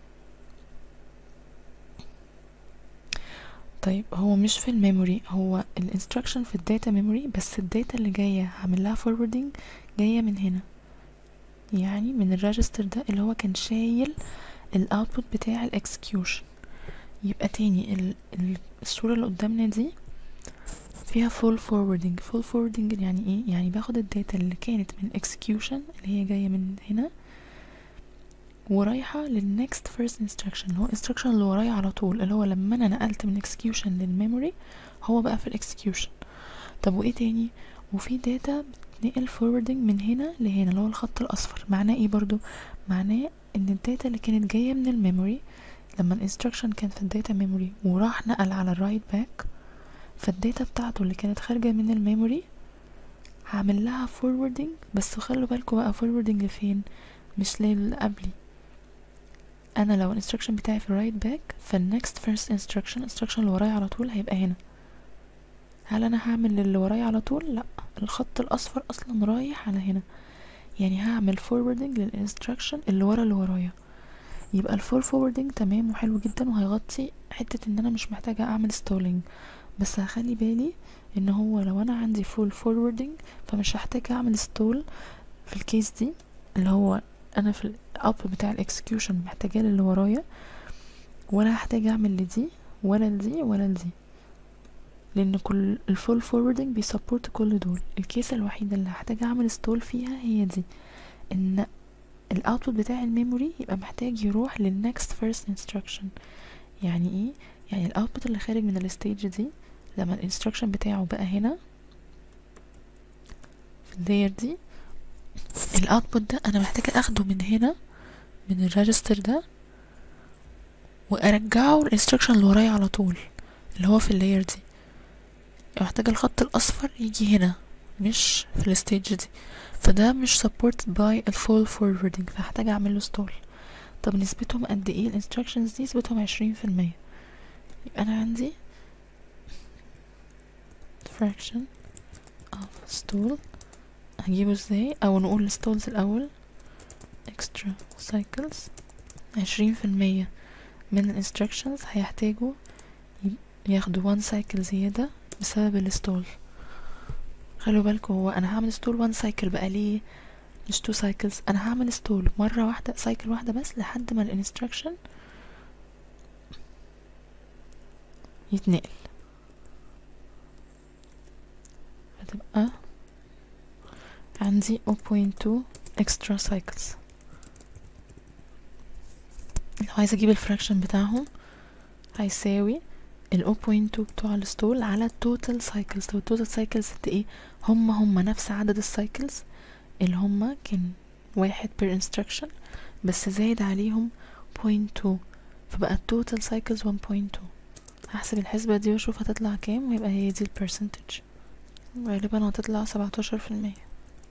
طيب هو مش في الميموري هو الانستركشن في الداتا ميموري بس الداتا اللي جايه هعمل لها فوروردنج جايه من هنا يعني من الريجستر ده اللي هو كان شايل الاوتبوت بتاع الاكسكيوشن يبقى تاني ال- ال- الصوره اللي قدامنا دي فيها full forwarding full forwarding يعني ايه يعني باخد الداتا اللي كانت من execution اللي هي جاية من هنا ورايحة للnext first instruction اللي هو instruction اللي ورايا على طول اللي هو لما انا نقلت من execution للميموري هو بقى في الاكسكيوشن طب وايه تاني وفي داتا بتنقل forwarding من هنا لهنا اللي هو الخط الاصفر معناه ايه برضو معناه ان الداتا اللي كانت جاية من الميموري لما الانستركشن كان في الداتا ميموري وراح نقل على الرايت باك فالداتا بتاعته اللي كانت خارجة من الميموري هعمل لها forwarding بس خلوا بالكوا بقى forwarding لفين مش للي قبلي انا لو الانستركشن بتاعي في الرايت باك فالنكست فيرست انستركشن الانستركشن اللي ورايا على طول هيبقى هنا هل انا هعمل للي ورايا على طول لا الخط الاصفر اصلا رايح على هنا يعني هعمل forwarding للانستركشن اللي ورا اللي ورايا يبقى الفور forwarding تمام وحلو جدا وهيغطي حتة ان انا مش محتاجة اعمل stalling بس هخلي بالي ان هو لو انا عندي full forwarding فمش هحتاج اعمل stall في الكيس دي اللي هو انا في الاوتبوت بتاع الاكسكيوشن محتاجاه للي ورايا ولا هحتاج اعمل لدي ولا لدي ولا لدي لان كل الفول فورwarding بيسبورت كل دول الكيس الوحيده اللي هحتاج اعمل ستول فيها هي دي ان الاوتبوت بتاع الميموري يبقى محتاج يروح للنكست فيرست انستراكشن يعني ايه يعني الاوتبوت اللي خارج من الستيج دي لما الانستراكشن بتاعه بقى هنا في اللاير دي الاوتبوت ده انا محتاجه اخده من هنا من الريجستر ده وارجعه الانستراكشن اللي ورايا على طول اللي هو في اللاير دي محتاجه الخط الاصفر يجي هنا مش في الستيج دي فده مش supported by الفول forwarding فهحتاج اعمل له stall طب نسبتهم قد ايه الانستراكشنز دي نسبتهم عشرين في المية يبقى انا عندي fraction of stall هجيبه ازاي او نقول stalls الاول extra cycles عشرين في المية من الانستراكشنز هيحتاجوا ياخدوا one cycle زيادة بسبب الستول خلوا بالكم هو انا هعمل ستول وان سايكل بقى ليه مش تو سايكلز انا هعمل ستول مره واحده سايكل واحده بس لحد ما الانستراكشن يتنقل هتبقى عندي 0.2 extra cycles لو عايزة اجيب الفراكشن بتاعهم هيساوي ال 0.2 بتوع الستول على التوتال سايكلز طب التوتال سايكلز قد ايه هما هما نفس عدد السايكلز اللي هما كان واحد per instruction بس زايد عليهم 0.2 فبقى التوتال سايكلز 1.2 هحسب الحسبة دي واشوف هتطلع كام ويبقى هي دي البرسنتج غالبا هتطلع سبعتاشر في المية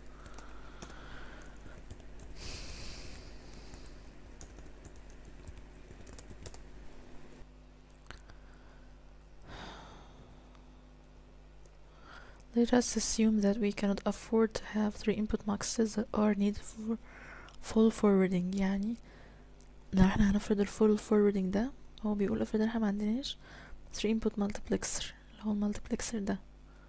Let us assume that we cannot afford to have three input muxes that are needed for full forwarding يعني لو احنا هنفرض ال full forwarding ده هو بيقول افرض احنا ما عندناش 3 input multiplexer اللي هو المالتيبلكسر ده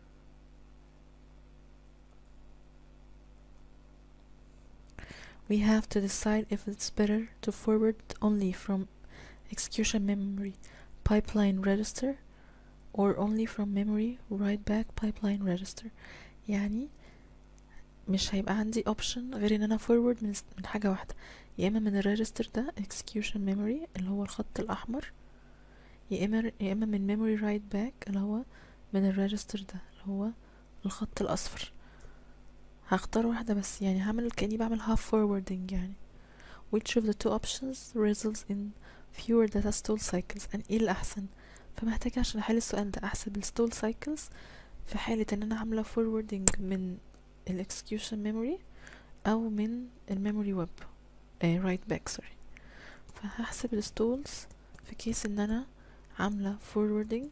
we have to decide if it's better to forward only from execution memory pipeline register or only from memory write back pipeline register يعني مش هيبقى عندي option غير ان انا forward من, من حاجة واحدة يا اما من الريجستر ده execution memory اللي هو الخط الاحمر يا اما يا اما من memory write back اللي هو من الريجستر ده اللي هو الخط الاصفر هختار واحدة بس يعني هعمل كأني بعمل half forwarding يعني which of the two options results in fewer data stall cycles and ايه الأحسن فمحتاجة عشان أحل السؤال ده أحسب ال stall cycles في حالة إن أنا عاملة forwarding من ال execution memory أو من ال memory web آه write back sorry فهحسب ال stalls في كيس إن أنا عاملة forwarding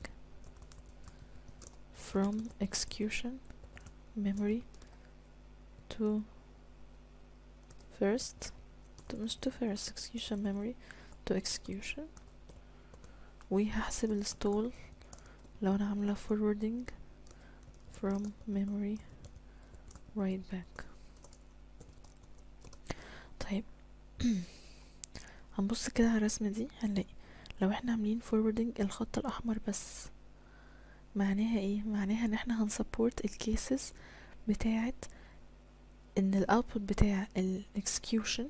from execution memory to first to مش to first execution memory to execution وهحسب الستول لو انا عاملة forwarding from memory right back طيب هنبص كده على الرسمة دي هنلاقي لو احنا عاملين forwarding الخط الأحمر بس معناها ايه معناها ان احنا هنسبورت الكيسز بتاعت ان الاوتبوت بتاع الاكسكيوشن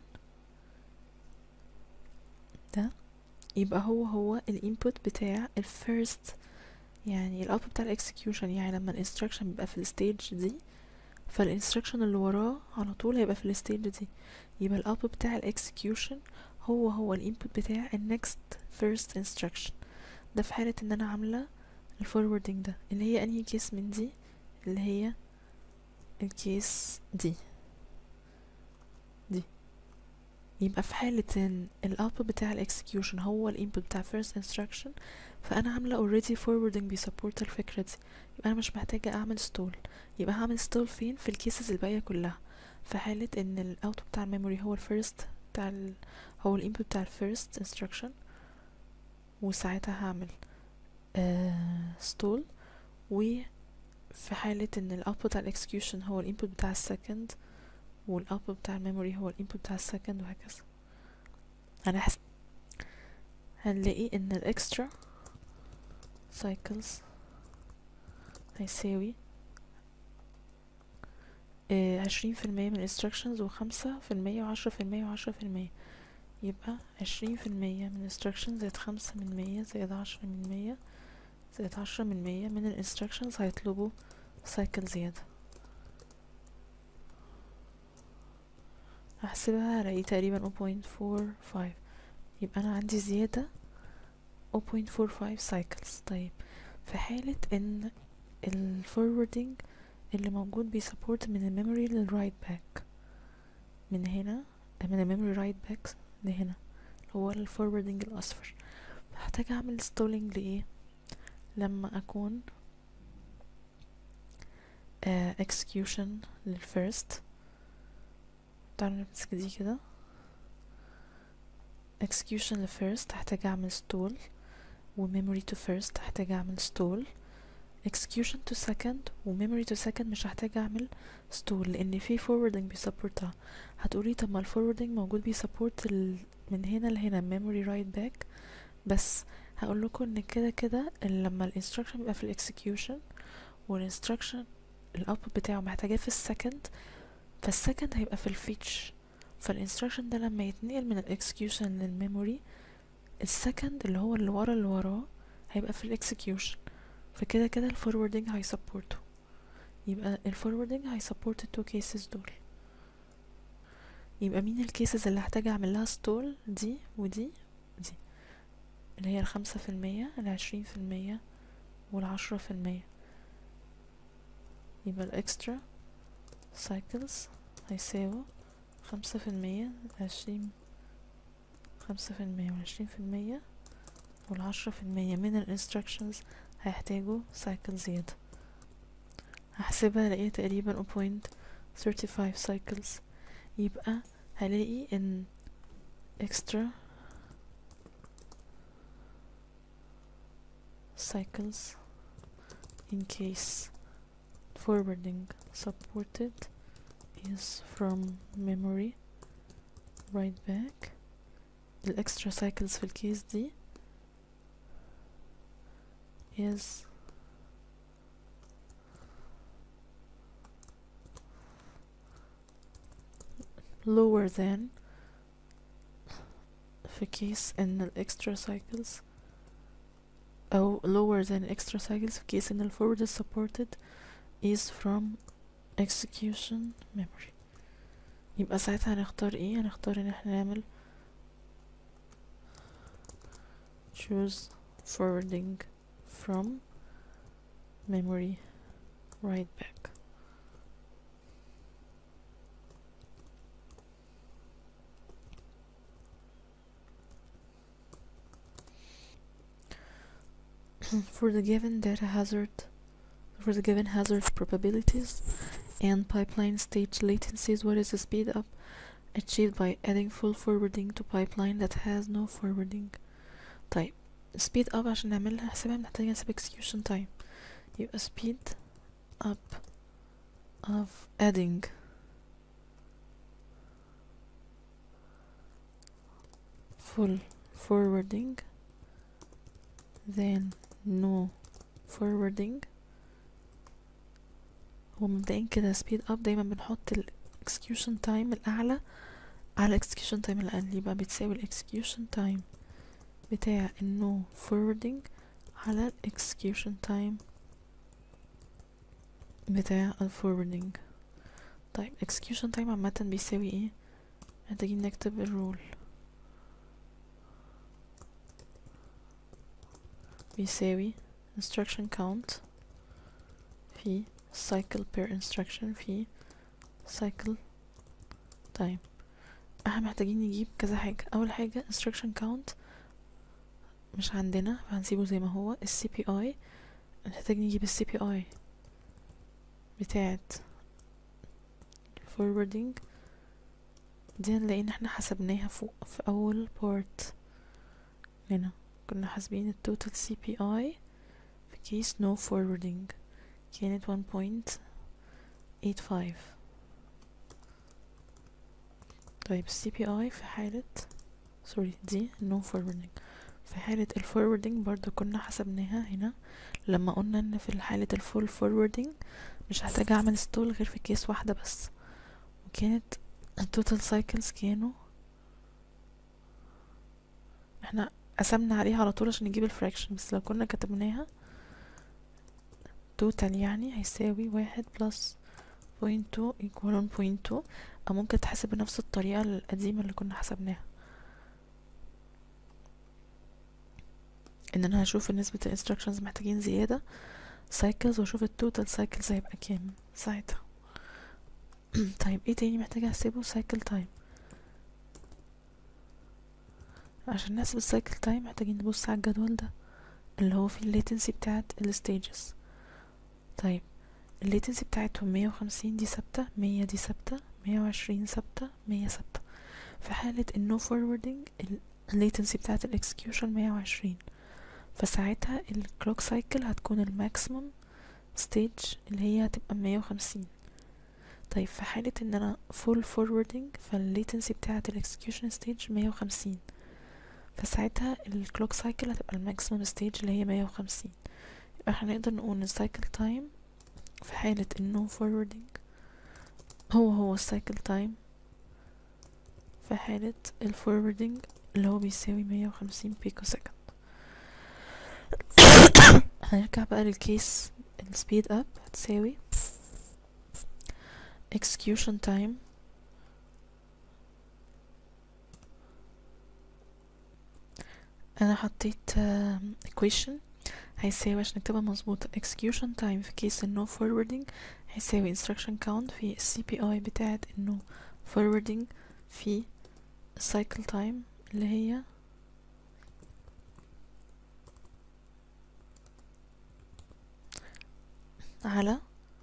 ده يبقى هو هو الانبوت بتاع الفيرست يعني الاوتبوت بتاع الاكسكيوشن يعني لما الانستراكشن بيبقى في الستيج دي فالانستراكشن اللي وراه على طول هيبقى في الستيج دي يبقى الاوتبوت بتاع الاكسكيوشن هو هو الانبوت بتاع النكست فيرست انستراكشن ده في حالة ان انا عاملة الفوروردنج ده اللي هي انهي كيس من دي اللي هي الكيس دي دي يبقى في حالة ان الاوتبوت بتاع الاكسكيوشن هو الانبوت بتاع first instruction فانا عاملة already forwarding بيسبورت الفكرة دي يبقى انا مش محتاجة اعمل stall يبقى هعمل stall فين في الكيسز الباقية كلها في حالة ان الاوتبوت بتاع الميموري هو الفيرست بتاع ال هو الانبوت بتاع الفيرست instruction وساعتها هعمل uh, stall و في حالة ان الاوتبوت بتاع الاكسكيوشن هو الانبوت بتاع السكند والاوتبوت بتاع الميموري هو الانبوت بتاع السكند وهكذا هنحسب هنلاقي ان الاكسترا cycles هيساوي عشرين في المية من instructions وخمسة في المية وعشرة في المية وعشرة في المية يبقى عشرين في المية من instructions زائد خمسة من مية زائد عشرة من مية زائد عشرة من مية من ال instructions هيطلبوا cycle زيادة هحسبها هلاقي تقريبا 0.45 يبقى أنا عندي زيادة 0.45 cycles طيب في حالة ان ال forwarding اللي موجود بيسبورت من الميموري للرايت باك من هنا من الميموري رايت باك لهنا هو الفوروردنج الأصفر هحتاج أعمل ستولينج لإيه لما أكون uh, execution للفيرست تعالوا نمسك دي كده execution لفيرست هحتاج أعمل stall و memory to first هحتاج أعمل stall execution to second و memory to second مش هحتاج اعمل stall لان في forwarding بيسبورتها هتقولي طب ما الفوروردنج موجود بيسبورت ال... من هنا لهنا memory write back بس هقول لكم ان كده كده لما الانستراكشن بيبقى في الاكسكيوشن والانستراكشن الاوتبوت بتاعه محتاجاه في السكند فالسكند هيبقى في الفيتش فالانستراكشن ده لما يتنقل من الاكسكيوشن للميموري السكند اللي هو اللي ورا اللي وراه هيبقى في الاكسكيوشن فكده كده الفوروردنج هيسبورته يبقى الفوروردنج هيسبورت التو كيسز دول يبقى مين الكيسز اللي هحتاج اعمل لها ستول دي ودي ودي اللي هي الخمسة في المية العشرين في المية والعشرة في المية يبقى الاكسترا سايكلز هيساوي خمسة في المية عشرين خمسة في المية وعشرين في المية والعشرة في المية من الانستراكشنز هيحتاجوا سايكل زيادة هحسبها الاقيها تقريبا 0.35 cycles يبقى هلاقي ان extra cycles in case forwarding supported is from memory write back الاكسترا cycles في الكيس دي is lower than في case ان ال extra cycles أو lower than extra cycles في case ان ال forward is supported is from execution memory يبقى ساعتها هنختار ايه هنختار ان احنا نعمل choose forwarding from memory write back for the given data hazard for the given hazard probabilities and pipeline stage latencies what is the speed up achieved by adding full forwarding to pipeline that has no forwarding طيب speed up عشان نعملها نحسبها محتاجة نحسب execution time يبقى speed up of adding full forwarding then no forwarding هو مبدئيا كده speed up دايما بنحط ال execution time الأعلى على execution time الأقل يبقى بتساوي ال execution time بتاع ال no forwarding على ال execution time بتاع ال forwarding طيب execution time عامة بيساوي ايه محتاجين نكتب الرول بيساوي instruction count في cycle per instruction في cycle time احنا محتاجين نجيب كذا حاجة اول حاجة instruction count مش عندنا فهنسيبه زي ما هو ال CPI نحتاج نجيب ال CPI بتاعت forwarding دي هنلاقي ان احنا حسبناها فوق في اول part هنا كنا حاسبين التوتال CPI في كيس no forwarding كانت 1.85 طيب ال CPI في حالة سوري دي no forwarding في حالة ال forwarding برضو كنا حسبناها هنا لما قلنا ان في حالة ال full forwarding مش هحتاج اعمل stall غير في كيس واحدة بس وكانت التوتال cycles كانوا احنا قسمنا عليها على طول عشان نجيب الفراكشن بس لو كنا كتبناها توتال يعني هيساوي واحد بلس بوينت تو ايكوال بوينت تو او ممكن تحسب بنفس الطريقة القديمة اللي كنا حسبناها ان انا هشوف نسبة الانستراكشنز محتاجين زيادة سايكلز واشوف التوتال سايكلز هيبقى كام ساعتها طيب ايه تاني محتاجة احسبه سايكل تايم عشان نحسب السايكل تايم محتاجين نبص على الجدول ده اللي هو فيه الليتنسي بتاعت الستيجز طيب الليتنسي بتاعتهم مية وخمسين دي ثابتة مية دي ثابتة مية وعشرين ثابتة مية ثابتة في حالة النو فوروردنج الليتنسي بتاعت الاكسكيوشن مية وعشرين فساعتها الكلوك سايكل هتكون الماكسيمم stage اللي هي هتبقى مية وخمسين طيب في حالة ان انا full forwarding فالليتنسي بتاعة الاكسكيوشن ستيج مية وخمسين فساعتها الكلوك سايكل هتبقى الماكسيمم ستيج اللي هي مية وخمسين يبقى احنا نقدر نقول السايكل تايم في حالة النو forwarding هو هو السايكل تايم في حالة الفوروردنج اللي هو بيساوي مية وخمسين بيكو سكند هنرجع بقى للكيس السبيد اب هتساوي execution time انا حطيت uh, equation هيساوي عشان نكتبها مظبوطة execution time في كيس النو forwarding هيساوي instruction count في السي بي اي بتاعت انه forwarding في cycle time اللي هي على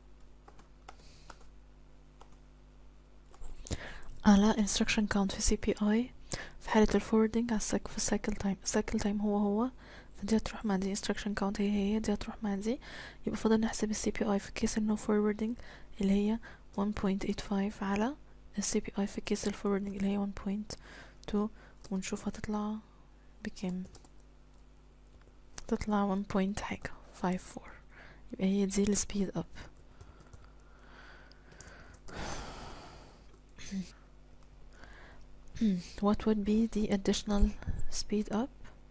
على instruction count في CPI في حالة الفوردنج على السايك في السايكل تايم السايكل تايم هو هو فدي هتروح مع دي instruction count هي هي دي هتروح مع دي يبقى فاضل نحسب ال CPI في كيس النو forwarding اللي هي 1.85 على ال CPI في كيس الفوردنج اللي هي 1.2 ونشوف هتطلع بكام تطلع 1 point حاجة 54 يبقى هي دي السبيد اب what would be the additional speed up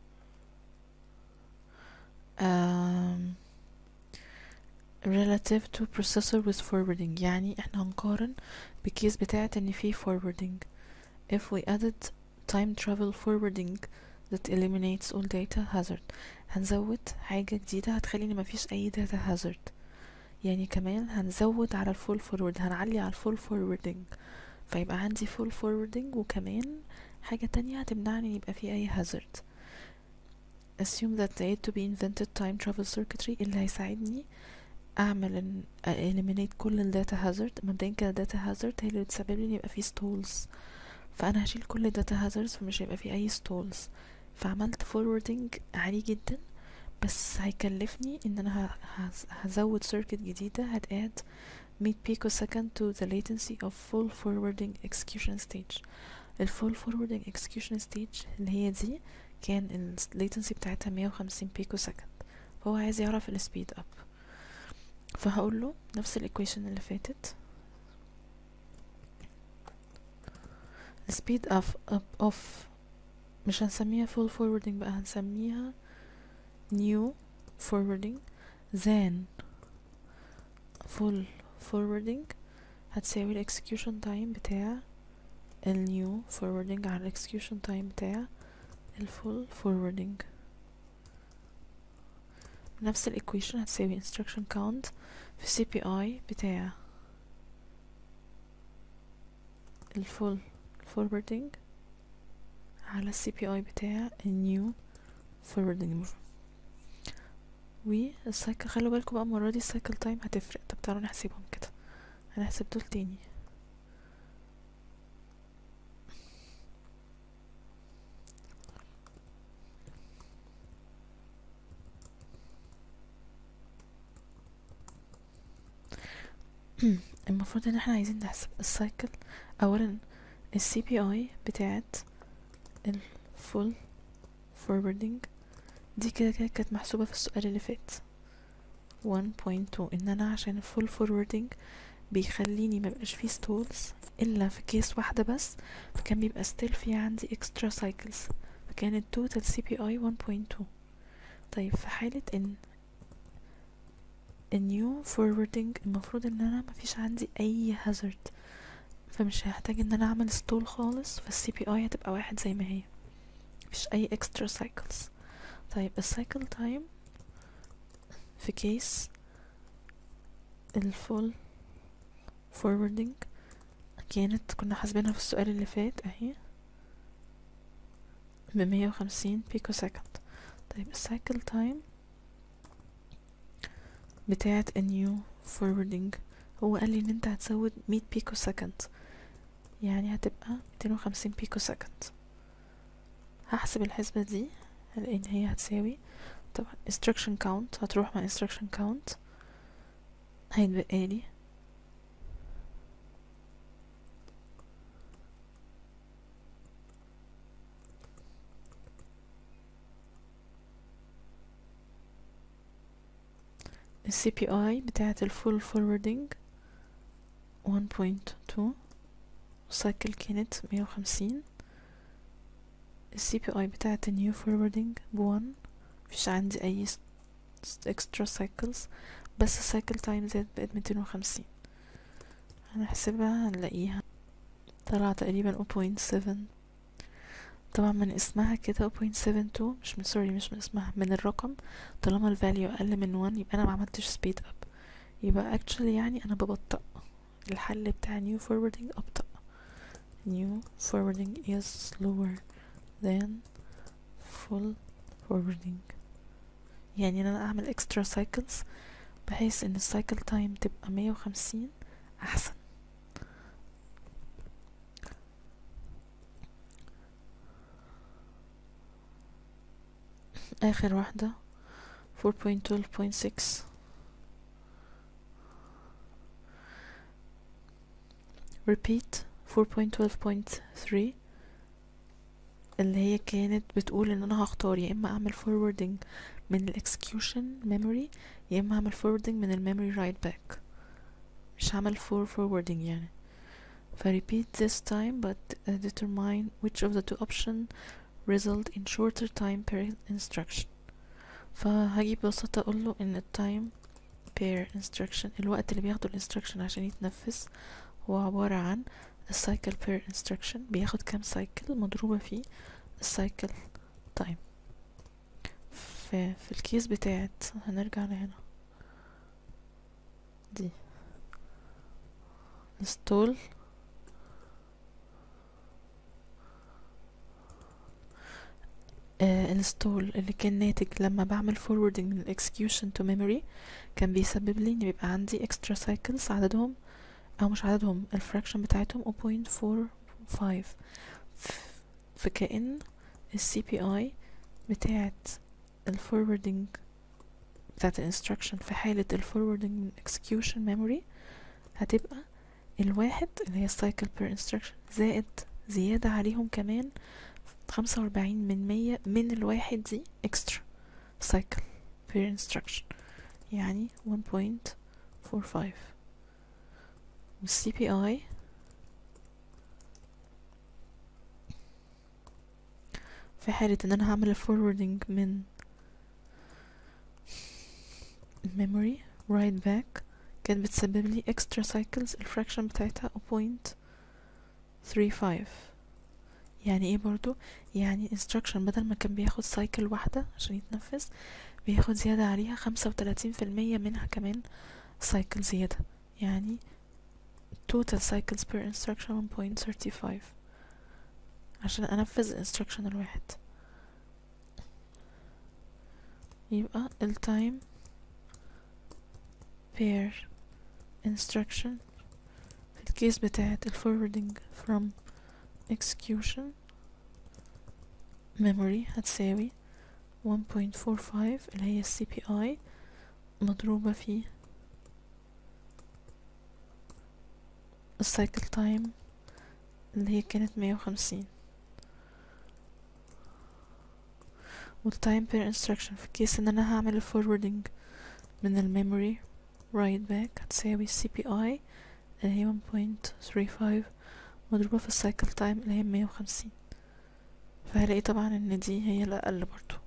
um, relative to processor with forwarding يعني احنا هنقارن بكيس بتاعة ان في forwarding if we added time travel forwarding that eliminates all data hazard هنزود حاجة جديدة هتخلي ان مفيش اي data hazard يعني كمان هنزود على الفول فورورد هنعلي على الفول forwarding فيبقى عندي full forwarding وكمان حاجة تانية هتمنعني ان يبقى في اي hazard assume that the aid to be invented time travel circuitry اللي هيساعدني اعمل ان eliminate كل الداتا هازارد مبدئيا كده داتا هازارد هي اللي بتسبب لي ان يبقى في ستولز فانا هشيل كل الداتا هازاردز فمش هيبقى في اي ستولز فعملت forwarding عالي جدا بس هيكلفني ان انا هزود سيركت جديدة هتقاد 100 بيكو second to the latency of full forwarding execution stage ال full forwarding execution stage اللي هي دي كان ال latency بتاعتها 150 بيكو second فهو عايز يعرف ال speed up فهقول له نفس الايكويشن اللي فاتت speed up up of مش هنسميها full forwarding بقى هنسميها new forwarding then full forwarding هتساوي ال execution time بتاع ال new forwarding على ال execution time بتاع ال full forwarding نفس ال equation هتساوي instruction count في CPI بتاع ال full forwarding على ال CPI بتاع ال new forwarding والسايكل خلوا بالكم بقى المرة دي السايكل تايم هتفرق طب تعالوا نحسبهم كده هنحسب دول تاني المفروض ان احنا عايزين نحسب السايكل اولا السي بي اي بتاعت الفول forwarding دي كده كده كانت محسوبة في السؤال اللي فات 1.2 ان انا عشان الفول forwarding بيخليني مبقاش فيه ستولز الا في كيس واحدة بس فكان بيبقى ستيل في عندي extra cycles فكان التوتال سي بي اي 1.2 طيب في حالة ان النيو forwarding المفروض ان انا مفيش عندي اي hazard فمش هحتاج ان انا اعمل ستول خالص فالسي بي اي هتبقى واحد زي ما هي مفيش اي extra cycles طيب السايكل تايم في كيس الفول forwarding كانت كنا حاسبينها في السؤال اللي فات اهي بمية وخمسين بيكو سكند طيب السايكل تايم بتاعة النيو forwarding هو قال لي ان انت هتزود مية بيكو سكند يعني هتبقى ميتين وخمسين بيكو سكند هحسب الحسبة دي هلاقي ان هي هتساوي طبعا instruction count هتروح مع instruction count هيتبقى لي السي بي اي بتاعة الفول فوروردنج 1.2 سايكل كانت مية وخمسين السي بي اي بتاعة النيو فوروردنج بوان مفيش عندي اي اكسترا سايكلز بس السايكل تايم زاد بقت ميتين وخمسين هنحسبها هنلاقيها طلع تقريبا 0.7 طبعا من اسمها كده 0.72 مش من سوري مش من اسمها من الرقم طالما الفاليو اقل من 1 يبقى انا ما عملتش سبيد اب يبقى actually يعني انا ببطأ الحل بتاع new forwarding ابطأ new forwarding is slower than full forwarding يعني ان انا اعمل extra cycles بحيث ان السايكل تايم تبقى مية وخمسين احسن اخر واحدة 4.12.6 repeat 4.12.3 اللي هي كانت بتقول ان انا هختار يا اما اعمل forwarding من الاكسكيوشن memory يا اما اعمل forwarding من الميموري write back مش هعمل for forwarding يعني ف repeat this time but uh, determine which of the two option result in shorter time per instruction فهجيب ببساطة اقوله ان التايم per instruction الوقت اللي بياخده الانستراكشن عشان يتنفذ هو عبارة عن السايكل per instruction بياخد كام سايكل مضروبة في السايكل تايم في, في الكيس بتاعت هنرجع لهنا دي install آه install اللي كان ناتج لما بعمل forwarding من الاكسكيوشن to memory كان بيسبب لي ان بيبقى عندي extra cycles عددهم او مش عددهم الفراكشن بتاعتهم 0.45 فكأن السي بي اي بتاعت الفوروردنج بتاعت الانستراكشن في حالة الفوروردنج من execution memory هتبقى الواحد اللي هي cycle per instruction زائد زيادة عليهم كمان خمسة وأربعين من مية من الواحد دي extra cycle per instruction يعني 1.45 والسي بي اي في حالة ان انا هعمل forwarding من memory write back كانت بتسبب لي extra cycles الفراكشن بتاعتها 0.35 يعني ايه برضو يعني instruction بدل ما كان بياخد cycle واحدة عشان يتنفذ بياخد زيادة عليها خمسة وتلاتين في المية منها كمان cycle زيادة يعني total cycles per instruction 1.35 عشان انفذ instruction الواحد يبقى التايم per instruction في الكيس بتاعت الفوروردنج from execution memory هتساوي 1.45 اللي هي السي بي اي مضروبة في السايكل تايم اللي هي كانت مية وخمسين والتايم per instruction في كيس ان انا هعمل الفوروردنج من الميموري write back هتساوي السي بي اي اللي هي 1.35 مضروبة في السايكل تايم اللي هي مية وخمسين فهلاقي طبعا ان دي هي الاقل برضو